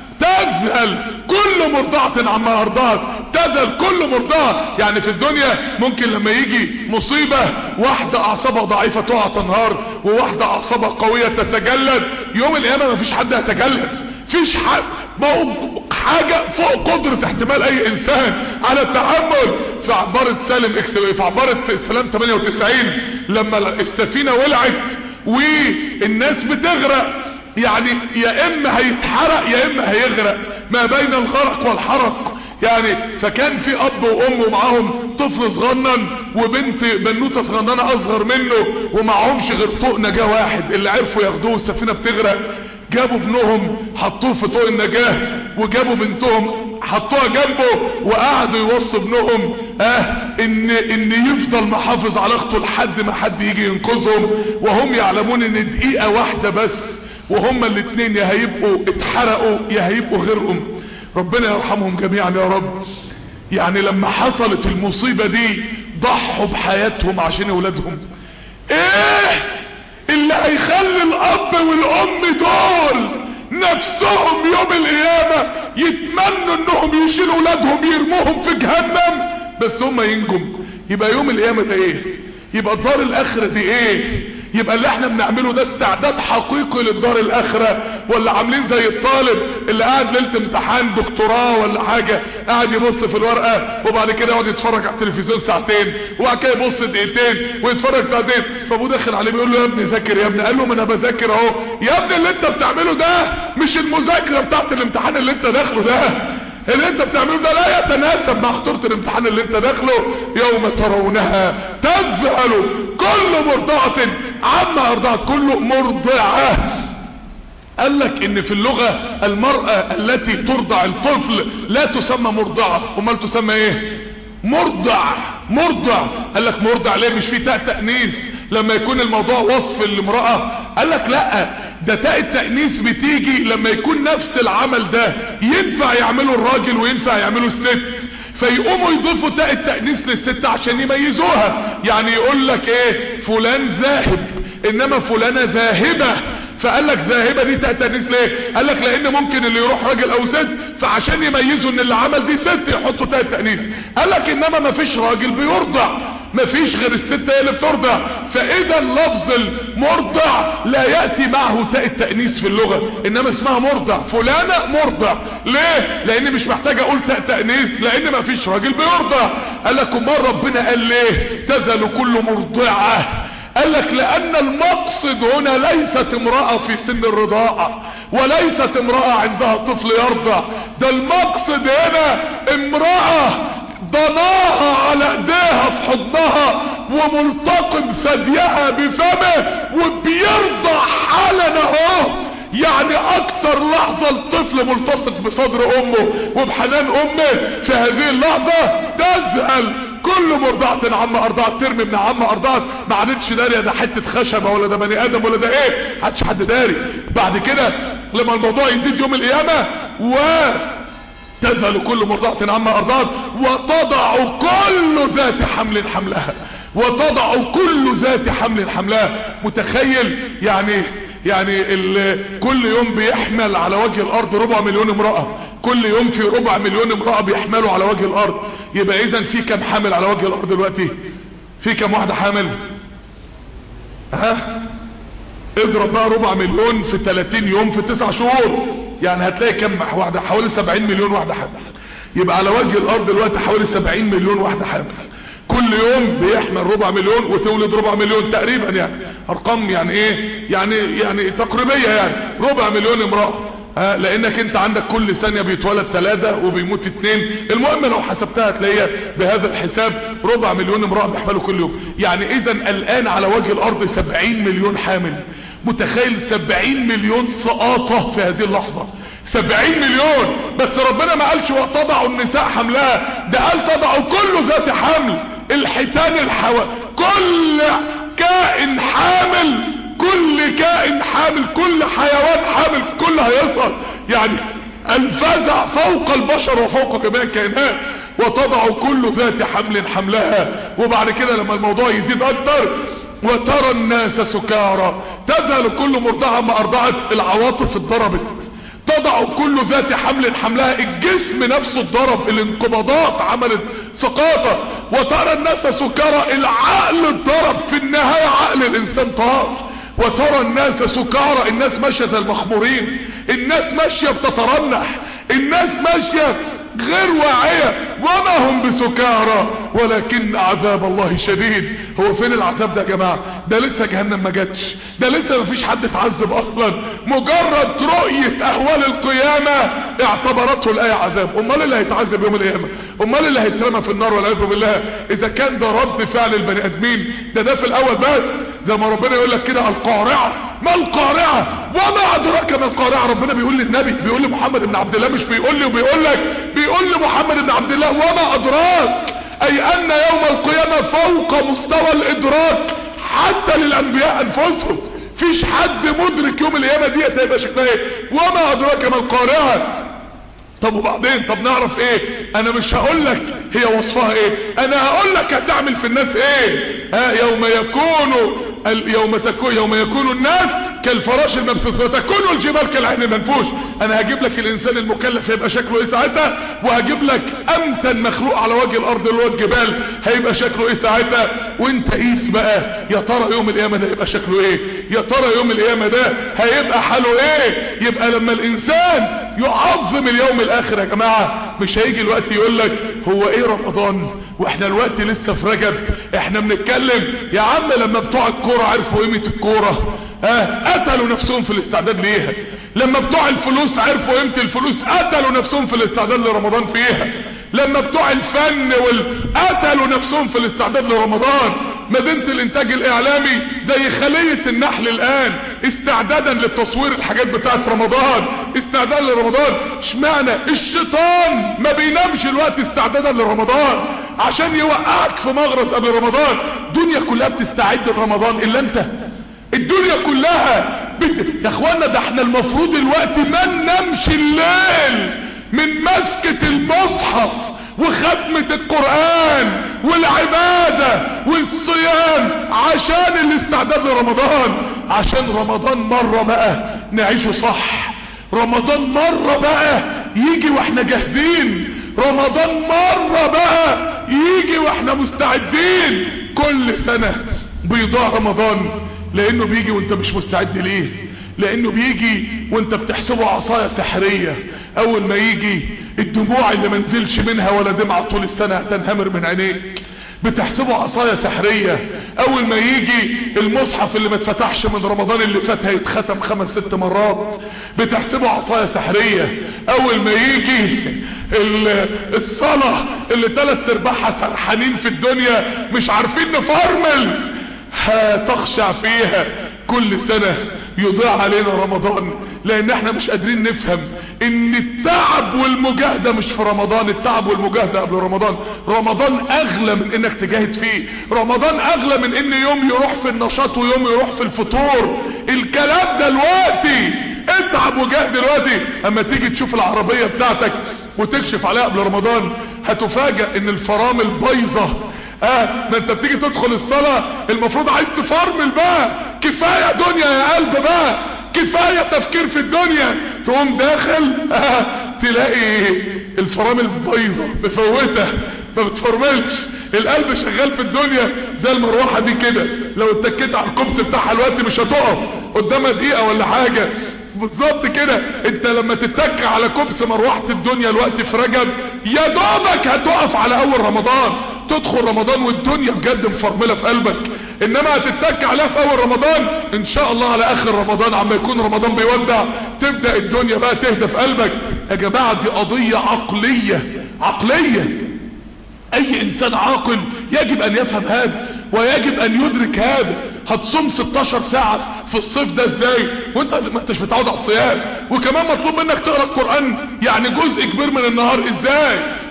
تذهل كل مرضعة عما ارضعت تذهل كل مرضعة يعني في الدنيا ممكن لما يجي مصيبة واحدة اعصابها ضعيفة تقع تنهار وواحدة اعصابها قوية تتجلد يوم القيامة مفيش حد هيتجلد فيش حد حاجة فوق قدرة احتمال اي انسان على التحمل في عبارة سالم في عبارة سلام 98 لما السفينة ولعت والناس بتغرق يعني يا اما هيتحرق يا اما هيغرق ما بين الغرق والحرق يعني فكان في اب وام ومعاهم طفل صغنن وبنت بنوته صغننه اصغر منه ومعهمش غير طوق نجاه واحد اللي عرفوا ياخدوه السفينه بتغرق جابوا ابنهم حطوه في طوق النجاه وجابوا بنتهم حطوها جنبه وقعدوا يوصوا ابنهم اه ان ان يفضل محافظ على اخته لحد ما حد يجي ينقذهم وهم يعلمون ان دقيقه واحده بس وهما الاثنين يا هيبقوا اتحرقوا يا هيبقوا غيرهم ربنا يرحمهم جميعا يا رب يعني لما حصلت المصيبة دي ضحوا بحياتهم عشان اولادهم ايه اللي هيخلي الاب والام دول نفسهم يوم القيامة يتمنوا انهم يشيلوا اولادهم يرموهم في جهنم بس هم ينجم يبقى يوم القيامة ده ايه يبقى الدار الاخرة دي ايه يبقى اللي احنا بنعمله ده استعداد حقيقي للدار الاخرة ولا عاملين زي الطالب اللي قاعد ليلة امتحان دكتوراه ولا حاجة قاعد يبص في الورقة وبعد كده يقعد يتفرج على التلفزيون ساعتين وبعد كده يبص دقيقتين ويتفرج ساعتين فابوه داخل عليه بيقول له يا ابني ذاكر يا ابني قال له ما انا بذاكر اهو يا ابني اللي انت بتعمله ده مش المذاكرة بتاعت الامتحان اللي انت داخله ده اللي انت بتعمله ده لا يتناسب مع خطورة الامتحان اللي انت داخله يوم ترونها تذهل كل مرضعة عما ارضعت كل مرضعة قال لك ان في اللغة المرأة التي ترضع الطفل لا تسمى مرضعة امال تسمى ايه مرضع مرضع قال لك مرضع ليه مش في تاء تأنيث لما يكون الموضوع وصف لامرأة قال لك لا ده تاء التأنيث بتيجي لما يكون نفس العمل ده ينفع يعمله الراجل وينفع يعمله الست فيقوموا يضيفوا تاء التأنيث للست عشان يميزوها يعني يقول لك ايه فلان ذاهب انما فلانة ذاهبة فقال لك ذاهبة دي تاء تأنيث ليه قال لك لان ممكن اللي يروح راجل او ست فعشان يميزوا ان اللي عمل دي ست يحطوا تاء التأنيث قال لك انما ما فيش راجل بيرضع ما فيش غير الست هي اللي بترضع فاذا لفظ المرضع لا يأتي معه تاء التأنيث في اللغة انما اسمها مرضع فلانة مرضع ليه لان مش محتاج اقول تاء تأنيث لان ما فيش راجل بيرضع قال لك امال ربنا قال ليه تذل كل مرضعة قال لك لان المقصد هنا ليست امرأة في سن الرضاعة وليست امرأة عندها طفل يرضع ده المقصد هنا امرأة ضناها على ايديها في حضنها وملتقم ثديها بفمه وبيرضع حالا اهو يعني اكتر لحظة الطفل ملتصق بصدر امه وبحنان امه في هذه اللحظة تذهل كل مرضعة عم ارضعت ترمي ابن عم ارضعت ما عادتش داري ده حتة خشبة ولا ده بني ادم ولا ده ايه عادش حد داري بعد كده لما الموضوع يزيد يوم القيامة و تذهل كل مرضعة عما ارضعت وتضع كل ذات حمل حملها وتضع كل ذات حمل حملها متخيل يعني يعني كل يوم بيحمل على وجه الارض ربع مليون امرأة كل يوم في ربع مليون امرأة بيحملوا على وجه الارض يبقى اذا في كم حامل على وجه الارض دلوقتي في كم واحدة حامل ها اضرب بقى ربع مليون في 30 يوم في 9 شهور يعني هتلاقي كم واحدة حوالي 70 مليون واحدة حامل يبقى على وجه الارض دلوقتي حوالي 70 مليون واحدة حامل كل يوم بيحمل ربع مليون وتولد ربع مليون تقريبا يعني ارقام يعني ايه يعني يعني تقريبية يعني ربع مليون امرأة ها لانك انت عندك كل ثانية بيتولد ثلاثة وبيموت اثنين المهم لو حسبتها هتلاقيها بهذا الحساب ربع مليون امرأة بيحملوا كل يوم يعني اذا الان على وجه الارض سبعين مليون حامل متخيل سبعين مليون سقاطة في هذه اللحظة سبعين مليون بس ربنا ما قالش وتضع النساء حملها ده قال تضع كل ذات حمل الحيتان الحوا كل كائن حامل كل كائن حامل كل حيوان حامل كل هيصل يعني الفزع فوق البشر وفوق جميع الكائنات وتضع كل ذات حمل حملها وبعد كده لما الموضوع يزيد اكتر وترى الناس سكارى تذهل كل مرضعة ما ارضعت العواطف اتضربت تضع كل ذات حمل حملها الجسم نفسه اتضرب الانقباضات عملت سقاطة وترى الناس سكارى العقل اتضرب في النهاية عقل الانسان طار وترى الناس سكارى الناس ماشية زي المخمورين الناس ماشية بتترنح الناس ماشية غير واعية وما هم بسكارى ولكن عذاب الله شديد هو فين العذاب ده يا جماعة ده لسه جهنم ما جاتش ده لسه ما فيش حد اتعذب اصلا مجرد رؤية اهوال القيامة اعتبرته الاية عذاب امال اللي هيتعذب يوم القيامة امال اللي هيترمى في النار والعياذ بالله اذا كان ده رد فعل البني ادمين ده ده في الاول بس زي ما ربنا يقول لك كده القارعة ما القارعة وما ادراك ما القارعة ربنا بيقول للنبي بيقول لمحمد بن عبد الله مش بيقول لي وبيقول لك بيقول لمحمد بن عبد الله وما ادراك اي ان يوم القيامة فوق مستوى الادراك حتى للانبياء انفسهم فيش حد مدرك يوم القيامة دي هيبقى شكلها ايه وما ادراك ما القارعة طب وبعدين طب نعرف ايه انا مش هقول لك هي وصفها ايه انا هقول لك هتعمل في الناس ايه ها يوم يكون يوم تكون يوم يكون الناس كالفراش المبثوث وتكون الجبال كالعين المنفوش انا هجيب لك الانسان المكلف هيبقى شكله ايه ساعتها وهجيب لك امتن مخلوق على وجه الارض اللي هو الجبال هيبقى شكله ايه ساعتها وانت قيس بقى يا ترى يوم القيامه ده هيبقى شكله ايه يا ترى يوم القيامه ده هيبقى حاله ايه يبقى لما الانسان يعظم اليوم الاخر يا جماعه مش هيجي الوقت يقول لك هو ايه رمضان واحنا الوقت لسه في رجب احنا بنتكلم يا عم لما بتوع الكوره عرفوا قيمه الكوره ها قتلوا نفسهم في الاستعداد ليها لما بتوع الفلوس عرفوا قيمه الفلوس قتلوا نفسهم في الاستعداد لرمضان فيها لما بتوع الفن وال قتلوا نفسهم في الاستعداد لرمضان مدينة الانتاج الاعلامي زي خلية النحل الان استعدادا للتصوير الحاجات بتاعت رمضان استعدادا لرمضان اشمعنى الشيطان ما بينامش الوقت استعدادا لرمضان عشان يوقعك في مغرز قبل رمضان الدنيا كلها بتستعد لرمضان الا انت الدنيا كلها بت... يا اخوانا ده احنا المفروض الوقت ما ننامش الليل من مسكة المصحف وختمة القرآن والعبادة والصيام عشان الاستعداد لرمضان عشان رمضان مرة بقى نعيشه صح رمضان مرة بقى يجي واحنا جاهزين رمضان مرة بقى يجي واحنا مستعدين كل سنة بيضاع رمضان لانه بيجي وانت مش مستعد ليه لانه بيجي وانت بتحسبه عصاية سحرية اول ما يجي الدموع اللي منزلش منها ولا دمعة طول السنة هتنهمر من عينيك بتحسبه عصاية سحرية اول ما يجي المصحف اللي ما اتفتحش من رمضان اللي فات هيتختم خمس ست مرات بتحسبه عصاية سحرية اول ما يجي الصلاة اللي تلات ارباعها سرحانين في الدنيا مش عارفين نفرمل هتخشع فيها كل سنة يضيع علينا رمضان لان احنا مش قادرين نفهم ان التعب والمجاهدة مش في رمضان التعب والمجاهدة قبل رمضان رمضان اغلى من انك تجاهد فيه رمضان اغلى من ان يوم يروح في النشاط ويوم يروح في الفطور الكلام ده دلوقتي اتعب وجاهد دلوقتي اما تيجي تشوف العربية بتاعتك وتكشف عليها قبل رمضان هتفاجأ ان الفرامل بايظة اه ما انت بتيجي تدخل الصلاة المفروض عايز تفرمل بقى كفاية دنيا يا قلب بقى كفاية تفكير في الدنيا تقوم داخل اه تلاقي الفرامل بايظة مفوتة ما بتفرملش القلب شغال في الدنيا زي المروحة دي كده لو اتكيت على الكبس بتاعها الوقت مش هتقف قدامها دقيقة ولا حاجة بالظبط كده انت لما تتك على كبس مروحة الدنيا الوقت في رجب يا دوبك هتقف على اول رمضان تدخل رمضان والدنيا بجد مفرملة في قلبك انما هتتك عليها في اول رمضان ان شاء الله على اخر رمضان عما يكون رمضان بيودع تبدأ الدنيا بقى تهدى في قلبك يا جماعة دي قضية عقلية عقلية اي انسان عاقل يجب ان يفهم هذا ويجب ان يدرك هذا هتصوم 16 ساعة في الصيف ده ازاي وانت ما انتش متعود على الصيام وكمان مطلوب منك تقرأ القرآن يعني جزء كبير من النهار ازاي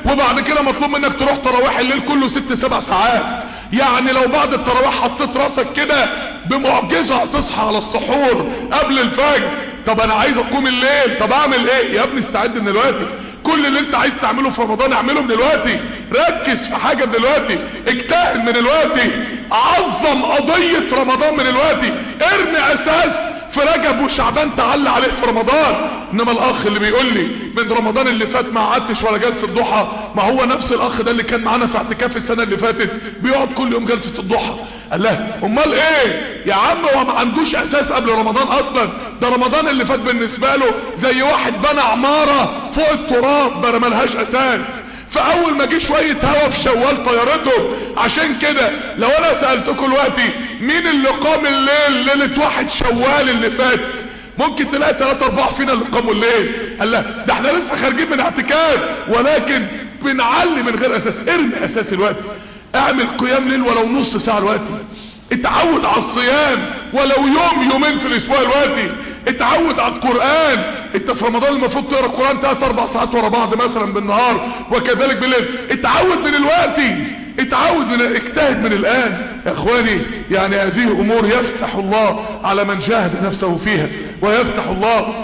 وبعد كده مطلوب منك تروح تراويح الليل كله ست سبع ساعات يعني لو بعد التراويح حطيت راسك كده بمعجزة هتصحى على السحور قبل الفجر طب انا عايز اقوم الليل طب اعمل ايه يا ابني استعد من دلوقتي كل اللي انت عايز تعمله في رمضان اعمله من دلوقتي ركز في حاجة من دلوقتي اجتهد من دلوقتي عظم قضية رمضان من دلوقتي ارمي اساس في رجب وشعبان تعلى عليه في رمضان انما الاخ اللي بيقول لي من رمضان اللي فات ما قعدتش ولا جلسه الضحى ما هو نفس الاخ ده اللي كان معانا في اعتكاف السنه اللي فاتت بيقعد كل يوم جلسه الضحى قال له امال ايه يا عم هو ما عندوش اساس قبل رمضان اصلا ده رمضان اللي فات بالنسبه له زي واحد بنى عماره فوق التراب ما ملهاش اساس فاول ما جه شويه هوا في شوال طيارته عشان كده لو انا سالتكم دلوقتي مين اللي قام الليل ليله واحد شوال اللي فات ممكن تلاقي ثلاثة اربعة فينا اللي قاموا الليل قال لا ده احنا لسه خارجين من اعتكاف ولكن بنعلي من غير اساس ارمي اساس الوقت اعمل قيام ليل ولو نص ساعة الوقت اتعود على الصيام ولو يوم يومين في الاسبوع الوقتي اتعود على القرآن انت في رمضان المفروض تقرا القرآن 3 4 ساعات ورا بعض مثلا بالنهار وكذلك بالليل اتعود من الوقت اتعود من اجتهد من الان يا اخواني يعني هذه امور يفتح الله على من جاهد نفسه فيها ويفتح الله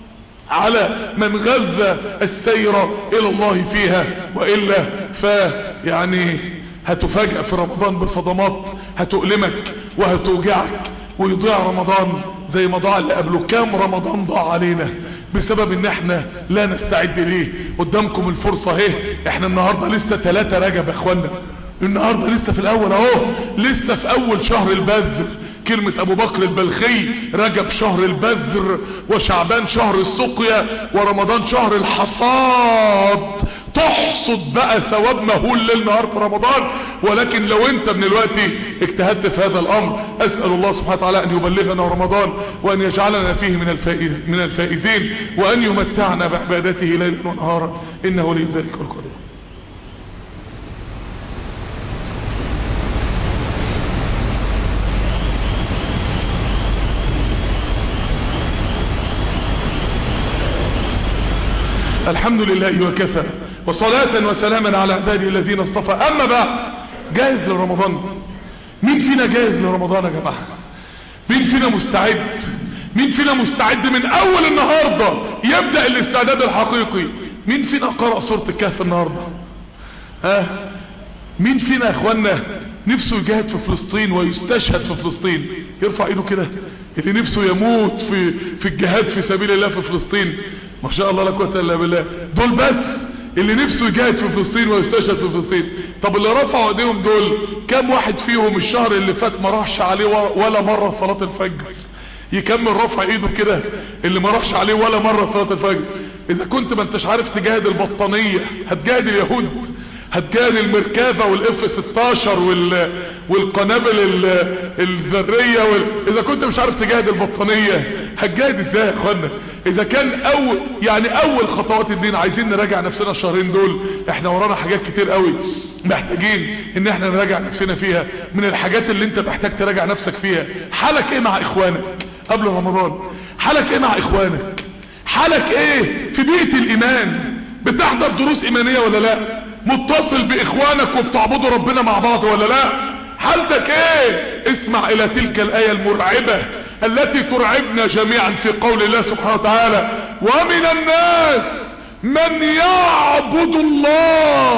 على من غذى السير الى الله فيها وإلا فيعني هتفاجأ في رمضان بصدمات هتؤلمك وهتوجعك ويضيع رمضان زي ما ضاع اللي قبله كام رمضان ضاع علينا بسبب ان احنا لا نستعد ليه قدامكم الفرصة اهي احنا النهاردة لسه ثلاثة رجب يا اخوانا النهاردة لسه في الاول اهو لسه في اول شهر البذر كلمة ابو بكر البلخي رجب شهر البذر وشعبان شهر السقيا ورمضان شهر الحصاد تحصد بقى ثواب مهول ليل نهار في رمضان ولكن لو انت من الوقت اجتهدت في هذا الامر اسأل الله سبحانه وتعالى ان يبلغنا رمضان وان يجعلنا فيه من الفائز من الفائزين وان يمتعنا بعبادته ليلا ونهارا انه ولي ذلك والقدر الحمد لله وكفى وصلاة وسلاما على عباده الذين اصطفى اما بقى جاهز لرمضان مين فينا جاهز لرمضان يا جماعة مين فينا مستعد مين فينا مستعد من اول النهاردة يبدأ الاستعداد الحقيقي مين فينا قرأ سورة الكهف النهاردة ها مين فينا يا اخوانا نفسه يجاهد في فلسطين ويستشهد في فلسطين يرفع ايده كده اللي نفسه يموت في في الجهاد في سبيل الله في فلسطين ما شاء الله لا قوه الا بالله دول بس اللي نفسه يجاهد في فلسطين ويستشهد في فلسطين طب اللي رفعوا ايديهم دول كام واحد فيهم الشهر اللي فات ما راحش عليه ولا مره صلاه الفجر يكمل رفع ايده كده اللي ما راحش عليه ولا مره صلاه الفجر اذا كنت ما انتش عارف تجاهد البطانيه هتجاهد اليهود هتجاهد المركافة والاف 16 وال... والقنابل ال... الذرية وال... اذا كنت مش عارف تجاهد البطانية هتجاهد ازاي يا اخوانا اذا كان اول يعني اول خطوات الدين عايزين نراجع نفسنا الشهرين دول احنا ورانا حاجات كتير قوي محتاجين ان احنا نراجع نفسنا فيها من الحاجات اللي انت محتاج تراجع نفسك فيها حالك ايه مع اخوانك قبل رمضان حالك ايه مع اخوانك حالك ايه في بيئة الايمان بتحضر دروس ايمانية ولا لا متصل باخوانك وبتعبدوا ربنا مع بعض ولا لا حالتك ايه اسمع الى تلك الاية المرعبة التي ترعبنا جميعا في قول الله سبحانه وتعالى ومن الناس من يعبد الله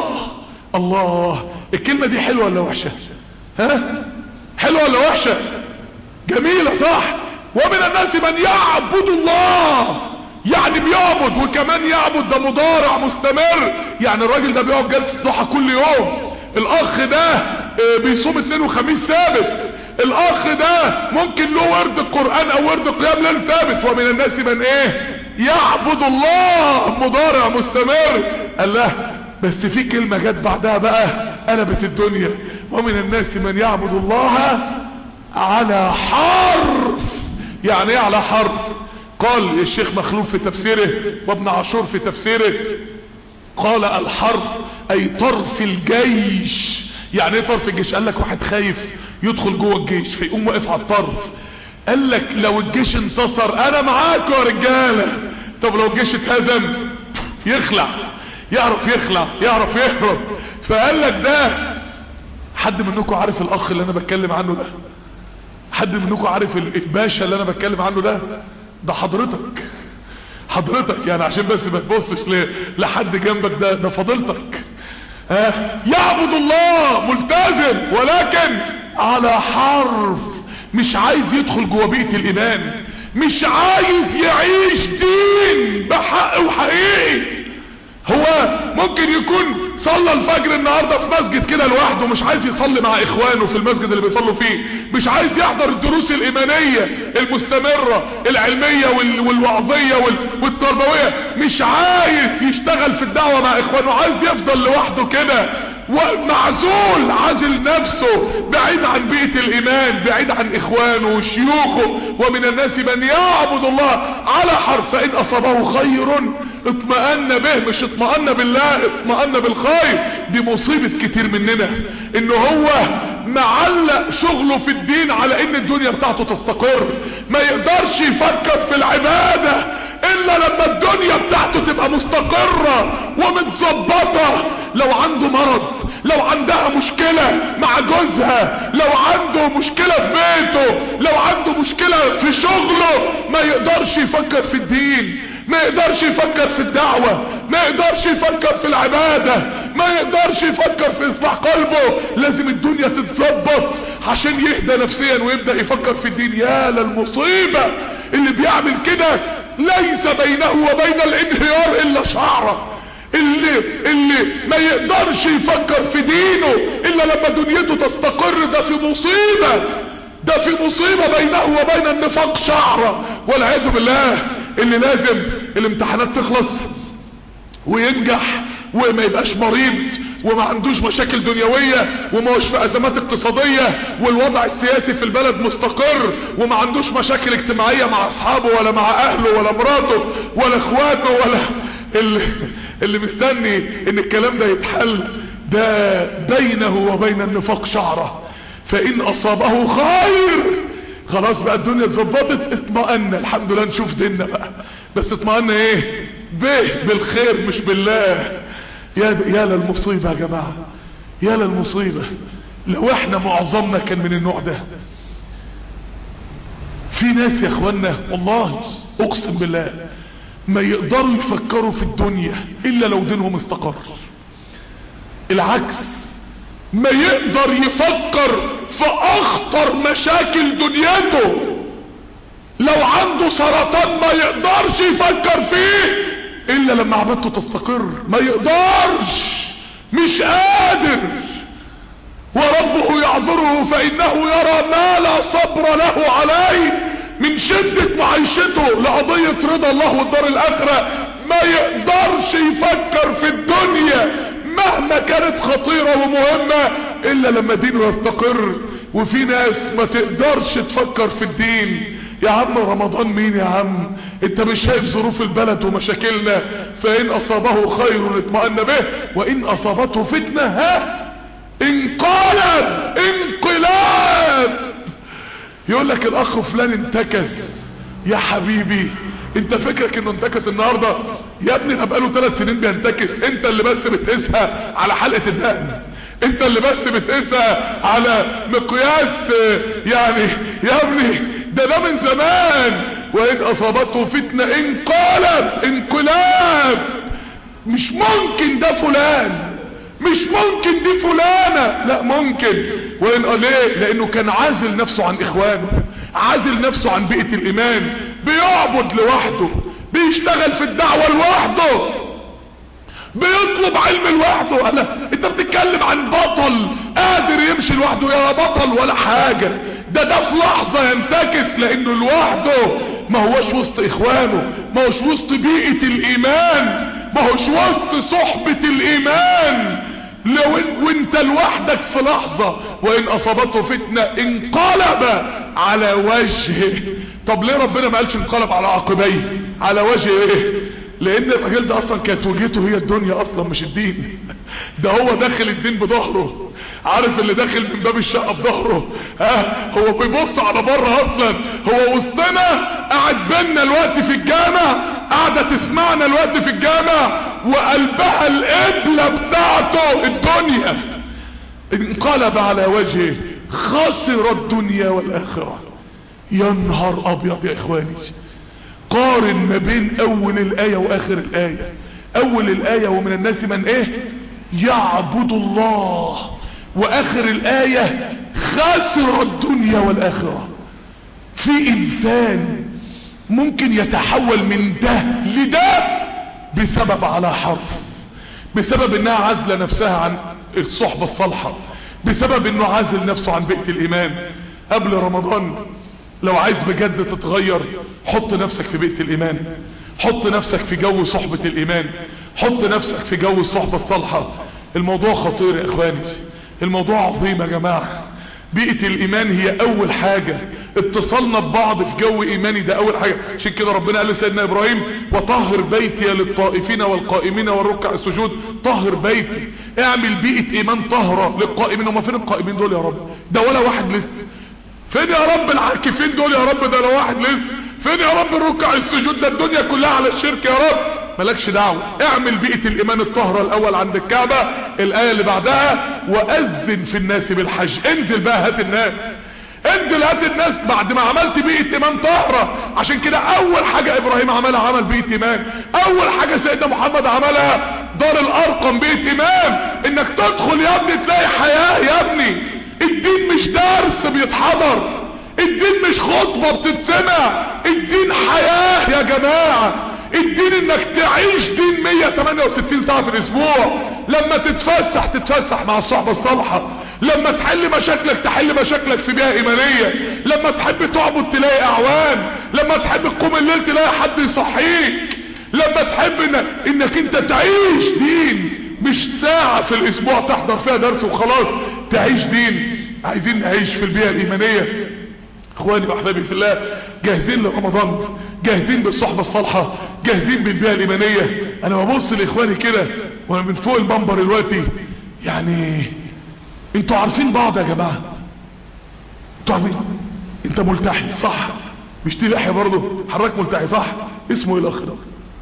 الله الكلمة دي حلوة ولا وحشة ها حلوة ولا وحشة جميلة صح ومن الناس من يعبد الله يعني بيعبد وكمان يعبد ده مضارع مستمر يعني الراجل ده بيقعد جلسة ضحى كل يوم الاخ ده بيصوم اثنين وخميس ثابت الاخ ده ممكن له ورد القرآن او ورد قيام ليل ثابت ومن الناس من ايه يعبد الله مضارع مستمر الله بس في كلمة جت بعدها بقى قلبت الدنيا ومن الناس من يعبد الله على حرف يعني ايه على حرف قال الشيخ مخلوف في تفسيره وابن عاشور في تفسيره قال الحرف اي طرف الجيش يعني ايه طرف الجيش قال لك واحد خايف يدخل جوه الجيش فيقوم واقف على الطرف قال لك لو الجيش انتصر انا معاكم يا رجاله طب لو الجيش اتهزم يخلع يعرف يخلع يعرف يهرب فقال لك ده حد منكم عارف الاخ اللي انا بتكلم عنه ده حد منكم عارف الباشا اللي انا بتكلم عنه ده ده حضرتك حضرتك يعني عشان بس ما تبصش لحد جنبك ده ده فضيلتك ها يعبد الله ملتزم ولكن على حرف مش عايز يدخل جوه بيئة الايمان مش عايز يعيش دين بحق وحقيقي هو ممكن يكون صلى الفجر النهاردة في مسجد كده لوحده مش عايز يصلي مع اخوانه في المسجد اللي بيصلوا فيه مش عايز يحضر الدروس الايمانية المستمرة العلمية والوعظية والتربوية مش عايز يشتغل في الدعوة مع اخوانه عايز يفضل لوحده كده ومعزول عازل نفسه بعيد عن بيئة الايمان بعيد عن اخوانه وشيوخه ومن الناس من يعبد الله على حرف فان اصابه خير اطمأن به مش اطمأن بالله اطمأن بالخير دي مصيبة كتير مننا ان هو معلق شغله في الدين على ان الدنيا بتاعته تستقر ما يقدرش يفكر في العبادة الا لما الدنيا بتاعته تبقى مستقرة ومتظبطة لو عنده مرض لو عندها مشكلة مع جوزها لو عنده مشكلة في بيته لو عنده مشكلة في شغله ما يقدرش يفكر في الدين ما يقدرش يفكر في الدعوة ما يقدرش يفكر في العبادة ما يقدرش يفكر في اصلاح قلبه لازم الدنيا تتظبط عشان يهدى نفسيا ويبدأ يفكر في الدين يا للمصيبة اللي بيعمل كده ليس بينه وبين الانهيار الا شعره اللي اللي ما يقدرش يفكر في دينه الا لما دنيته تستقر ده في مصيبة ده في مصيبة بينه وبين النفاق شعرة والعياذ بالله اللي لازم الامتحانات تخلص وينجح وما يبقاش مريض وما عندوش مشاكل دنيوية وما هوش في ازمات اقتصادية والوضع السياسي في البلد مستقر وما عندوش مشاكل اجتماعية مع اصحابه ولا مع اهله ولا مراته ولا اخواته ولا اللي, اللي مستني ان الكلام ده يتحل ده بينه وبين النفاق شعره فان اصابه خير خلاص بقى الدنيا اتظبطت اطمئن الحمد لله نشوف ديننا بقى بس اطمئن ايه به بالخير مش بالله يا يا للمصيبه يا جماعه يا للمصيبه لو احنا معظمنا كان من النوع ده في ناس يا اخوانا والله اقسم بالله ما يقدروا يفكروا في الدنيا الا لو دينهم استقر العكس ما يقدر يفكر في اخطر مشاكل دنيته لو عنده سرطان ما يقدرش يفكر فيه الا لما عبادته تستقر ما يقدرش مش قادر وربه يعذره فانه يرى ما لا صبر له عليه من شدة معيشته لقضية رضا الله والدار الاخرة ما يقدرش يفكر في الدنيا مهما كانت خطيرة ومهمة الا لما دينه يستقر وفي ناس ما تقدرش تفكر في الدين يا عم رمضان مين يا عم انت مش شايف ظروف البلد ومشاكلنا فان اصابه خير اطمأن به وان اصابته فتنة ها انقلب انقلاب يقول لك الاخ فلان انتكس يا حبيبي انت فكرك انه انتكس النهاردة يا ابني ده بقاله ثلاث سنين بينتكس انت اللي بس بتقيسها على حلقة الدقن انت اللي بس بتقيسها على مقياس يعني يا ابني ده ده من زمان وان اصابته فتنة انقلب انقلاب مش ممكن ده فلان مش ممكن دي فلانة لا ممكن وين قال ليه لانه كان عازل نفسه عن اخوانه عازل نفسه عن بيئة الايمان بيعبد لوحده بيشتغل في الدعوة لوحده بيطلب علم لوحده انا انت بتتكلم عن بطل قادر يمشي لوحده يا بطل ولا حاجة ده ده في لحظة ينتكس لانه لوحده ما هوش وسط اخوانه ما هوش وسط بيئة الايمان ما هوش وسط صحبة الايمان لو ان وانت لوحدك في لحظة وان اصابته فتنة انقلب على وجهه طب ليه ربنا ما قالش انقلب على عقبيه على وجه ايه لان الراجل ده اصلا كانت وجهته هي الدنيا اصلا مش الدين ده هو داخل الدين بظهره عارف اللي داخل من باب الشقه بظهره ها هو بيبص على بره اصلا هو وسطنا قاعد بينا الوقت في الجامع قاعدة تسمعنا الوقت في الجامع وقلبها القبلة بتاعته الدنيا انقلب على وجهه خسر الدنيا والاخرة يا نهار ابيض يا اخواني قارن ما بين اول الاية واخر الاية اول الاية ومن الناس من ايه يعبد الله واخر الاية خسر الدنيا والاخرة في انسان ممكن يتحول من ده لده بسبب على حرف بسبب انها عازلة نفسها عن الصحبة الصالحة بسبب انه عازل نفسه عن بيئة الايمان قبل رمضان لو عايز بجد تتغير حط نفسك في بيئة الايمان حط نفسك في جو صحبة الايمان حط نفسك في جو الصحبة الصالحة الموضوع خطير يا اخواني الموضوع عظيم يا جماعة بيئة الايمان هي اول حاجة اتصالنا ببعض في جو ايماني ده اول حاجة عشان كده ربنا قال لسيدنا ابراهيم وطهر بيتي للطائفين والقائمين والركع السجود طهر بيتي اعمل بيئة ايمان طهرة للقائمين وما فين القائمين دول يا رب ده ولا واحد لسه فين يا رب العاكفين دول يا رب ده لو واحد لسه فين يا رب الركع السجود ده الدنيا كلها على الشرك يا رب مالكش دعوة اعمل بيئة الايمان الطهرة الاول عند الكعبة الاية اللي بعدها واذن في الناس بالحج انزل بقى هات الناس انزل هات الناس بعد ما عملت بيئة ايمان طهرة عشان كده اول حاجة ابراهيم عملها عمل بيئة ايمان اول حاجة سيدنا محمد عملها دار الارقم بيئة ايمان انك تدخل يا ابني تلاقي حياة يا ابني الدين مش درس بيتحضر الدين مش خطبة بتتسمع الدين حياة يا جماعة الدين انك تعيش دين 168 ساعة في الاسبوع لما تتفسح تتفسح مع الصحبة الصالحة لما تحل مشاكلك تحل مشاكلك في بيئة ايمانية لما تحب تعبد تلاقي اعوان لما تحب تقوم الليل تلاقي حد يصحيك لما تحب انك, إنك انت تعيش دين مش ساعة في الاسبوع تحضر فيها درس وخلاص تعيش دين عايزين نعيش في البيئة الايمانية اخواني واحبابي في الله جاهزين لرمضان جاهزين بالصحبة الصالحة جاهزين بالبيئة الايمانية انا ببص لاخواني كده وانا من فوق المنبر دلوقتي يعني انتوا عارفين بعض يا جماعة انتوا عارفين انت ملتحي صح مش دي لحية برضه حضرتك ملتحي صح اسمه ايه الاخ ده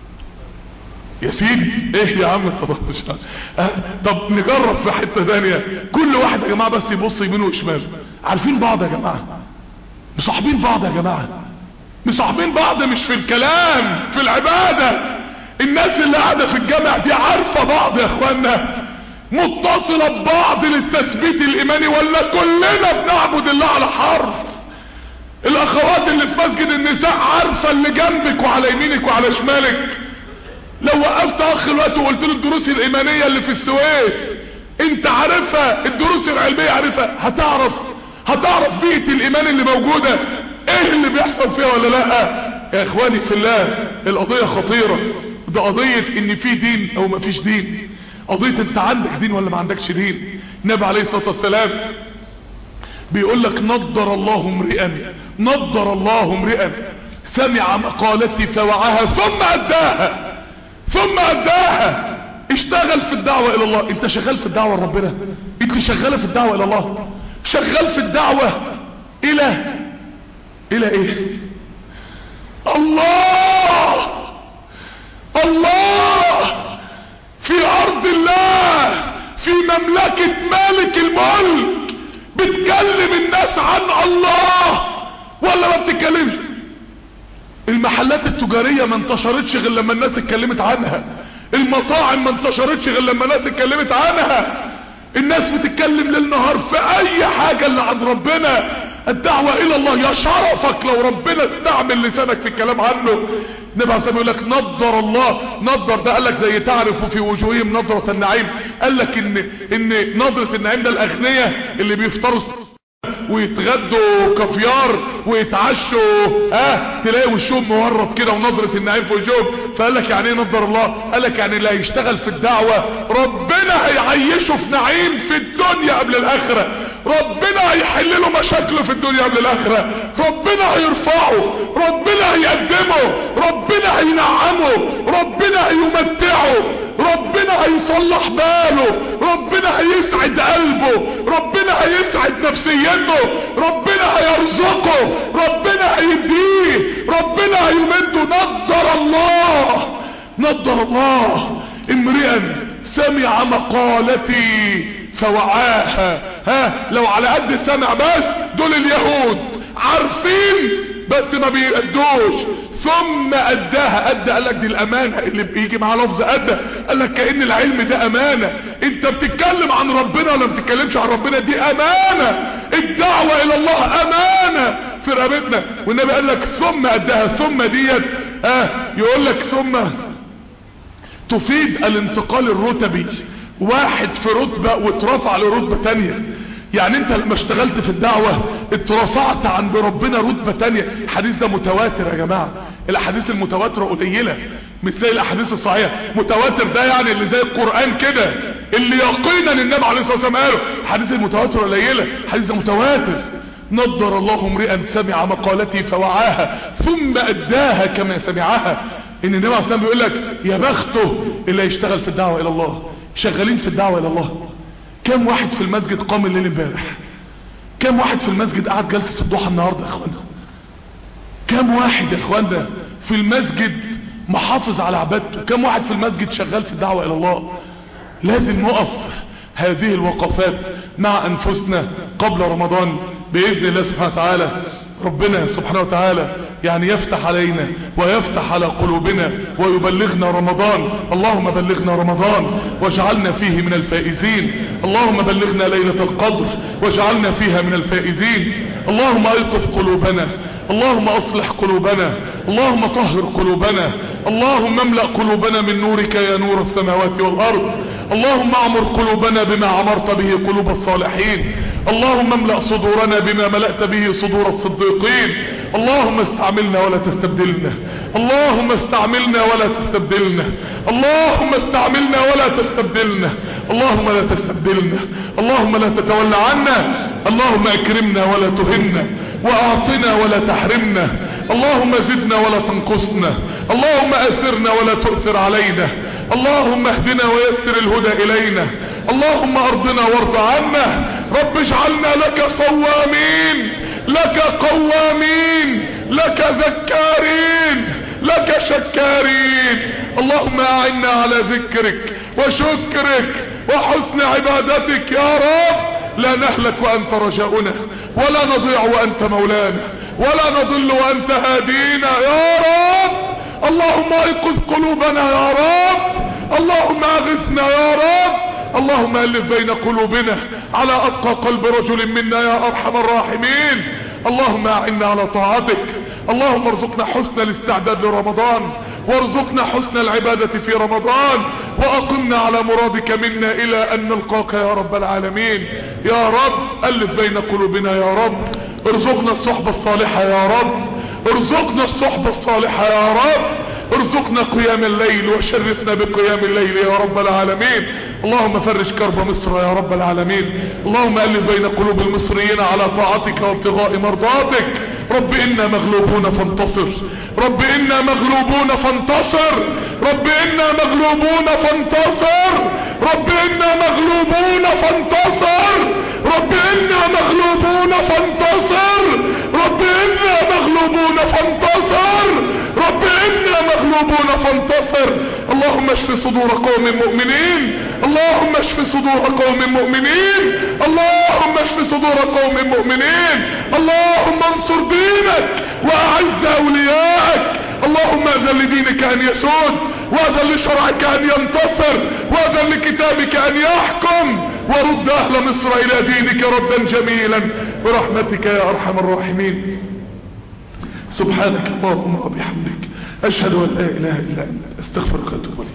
يا سيدي ايه يا عم طب مش أه؟ طب نجرب في حتة ثانيه كل واحد يا جماعة بس يبص يمينه وشماله عارفين بعض يا جماعة مصاحبين بعض يا جماعة مصاحبين بعض مش في الكلام في العبادة الناس اللي قاعدة في الجامع دي عارفة بعض يا اخوانا متصلة ببعض للتثبيت الايماني ولا كلنا بنعبد الله على حرف الاخوات اللي في مسجد النساء عارفة اللي جنبك وعلى يمينك وعلى شمالك لو وقفت اخ الوقت وقلت له الدروس الايمانية اللي في السويس انت عارفها الدروس العلمية عارفها هتعرف هتعرف بيئة الايمان اللي موجودة ايه اللي بيحصل فيها ولا لا يا اخواني في الله القضية خطيرة ده قضية ان في دين او ما فيش دين قضية انت عندك دين ولا ما عندكش دين النبي عليه الصلاة والسلام بيقول لك نضر الله امرئا نضر الله امرئا سمع مقالتي فوعاها ثم اداها ثم اداها اشتغل في الدعوة الى الله انت شغال في الدعوة لربنا انت شغالة في الدعوة الى الله شغال في الدعوة الى الى ايه الله الله في ارض الله في مملكة مالك الملك بتكلم الناس عن الله ولا ما بتتكلمش المحلات التجارية ما انتشرتش غير لما الناس اتكلمت عنها المطاعم ما انتشرتش غير لما الناس اتكلمت عنها الناس بتتكلم للنهار في اي حاجة اللي عند ربنا الدعوة الى الله يا شرفك لو ربنا استعمل لسانك في الكلام عنه النبي عليه يقول لك نضر الله نضر ده قال لك زي تعرف في وجوههم نضرة النعيم قال لك ان ان نضرة النعيم ده الاغنياء اللي بيفطروا ويتغدوا كافيار ويتعشوا اه تلاقي وشهم مورط كده ونظرة النعيم في وجوههم فقال لك يعني ايه نضر الله قال لك يعني اللي هيشتغل في الدعوة ربنا هيعيشه في نعيم في الدنيا قبل الاخرة ربنا هيحل له مشاكله في الدنيا قبل الاخرة ربنا هيرفعه ربنا هيقدمه ربنا هينعمه ربنا هيمتعه ربنا هيصلح باله ربنا هيسعد قلبه ربنا هيسعد نفسيته ربنا هيرزقه ربنا هيديه ربنا هيمده نضر الله نضر الله امرئا سمع مقالتي فوعاها ها لو على قد سمع بس دول اليهود عارفين بس ما بيأدوش ثم اداها ادى قال لك دي الامانة اللي بيجي مع لفظ ادى قال لك كأن العلم ده امانة انت بتتكلم عن ربنا ولا بتتكلمش عن ربنا دي امانة الدعوة الى الله امانة في رقبتنا والنبي قال لك ثم اداها ثم ديت اه يقول لك ثم تفيد الانتقال الرتبي واحد في رتبة واترفع لرتبة تانية يعني انت لما اشتغلت في الدعوة اترفعت عند ربنا رتبة تانية الحديث ده متواتر يا جماعة الاحاديث المتواترة قليلة مش زي الاحاديث الصحيحة متواتر ده يعني اللي زي القرآن كده اللي يقينا النبي عليه الصلاة والسلام قاله الحديث المتواتر قليلة الحديث ده متواتر نضر الله امرئا سمع مقالتي فوعاها ثم اداها كما سمعها ان النبي عليه الصلاة والسلام بيقول لك يا بخته اللي يشتغل في الدعوة الى الله شغالين في الدعوة الى الله كم واحد في المسجد قام الليل امبارح كم واحد في المسجد قعد جلسة الضحى النهاردة يا اخوانا كم واحد يا اخوانا في المسجد محافظ على عبادته كم واحد في المسجد شغال في الدعوة الى الله لازم نقف هذه الوقفات مع انفسنا قبل رمضان باذن الله سبحانه وتعالى ربنا سبحانه وتعالى يعني يفتح علينا ويفتح على قلوبنا ويبلغنا رمضان اللهم بلغنا رمضان واجعلنا فيه من الفائزين اللهم بلغنا ليلة القدر واجعلنا فيها من الفائزين اللهم ايقظ قلوبنا اللهم اصلح قلوبنا اللهم طهر قلوبنا اللهم املأ قلوبنا من نورك يا نور السماوات والارض اللهم اعمر قلوبنا بما عمرت به قلوب الصالحين اللهم املأ صدورنا بما ملأت به صدور الصديقين اللهم استعملنا ولا تستبدلنا اللهم استعملنا ولا تستبدلنا اللهم استعملنا ولا تستبدلنا اللهم لا تستبدلنا اللهم لا تتولى عنا اللهم اكرمنا ولا تهنا واعطنا ولا تحرمنا اللهم زدنا ولا تنقصنا اللهم اثرنا ولا تؤثر علينا اللهم اهدنا ويسر الهدى الينا اللهم ارضنا وارض عنا رب اجعلنا لك صوامين لك قوامين لك ذكارين لك شكارين اللهم اعنا على ذكرك وشكرك وحسن عبادتك يا رب لا نهلك وانت رجاؤنا ولا نضيع وانت مولانا ولا نضل وانت هادينا يا رب اللهم ايقظ قلوبنا يا رب اللهم اغثنا يا رب اللهم الف بين قلوبنا على اتقى قلب رجل منا يا ارحم الراحمين اللهم اعنا على طاعتك اللهم ارزقنا حسن الاستعداد لرمضان وارزقنا حسن العبادة في رمضان واقمنا على مرادك منا الى ان نلقاك يا رب العالمين يا رب الف بين قلوبنا يا رب ارزقنا الصحبة الصالحة يا رب ارزقنا الصحبة الصالحة يا رب ارزقنا قيام الليل وشرفنا بقيام الليل يا رب العالمين اللهم فرج كرب مصر يا رب العالمين اللهم ألف بين قلوب المصريين على طاعتك وابتغاء مرضاتك رب إنا مغلوبون فانتصر رب إنا مغلوبون فانتصر رب إنا مغلوبون فانتصر رب إنا مغلوبون فانتصر رب إنا مغلوبون فانتصر رب إنا مغلوبون فانتصر رب إنا مغلوبون فانتصر اللهم اشف صدور قوم مؤمنين اللهم اشف صدور قوم مؤمنين اللهم اشف صدور قوم مؤمنين اللهم انصر دينك واعز اولياءك اللهم اذن لدينك ان يسود واذن لشرعك ان ينتصر واذن لكتابك ان يحكم ورد اهل مصر الى دينك ردا جميلا برحمتك يا ارحم الراحمين سبحانك اللهم وبحمدك اشهد ان لا اله الا انت استغفرك واتوب اليك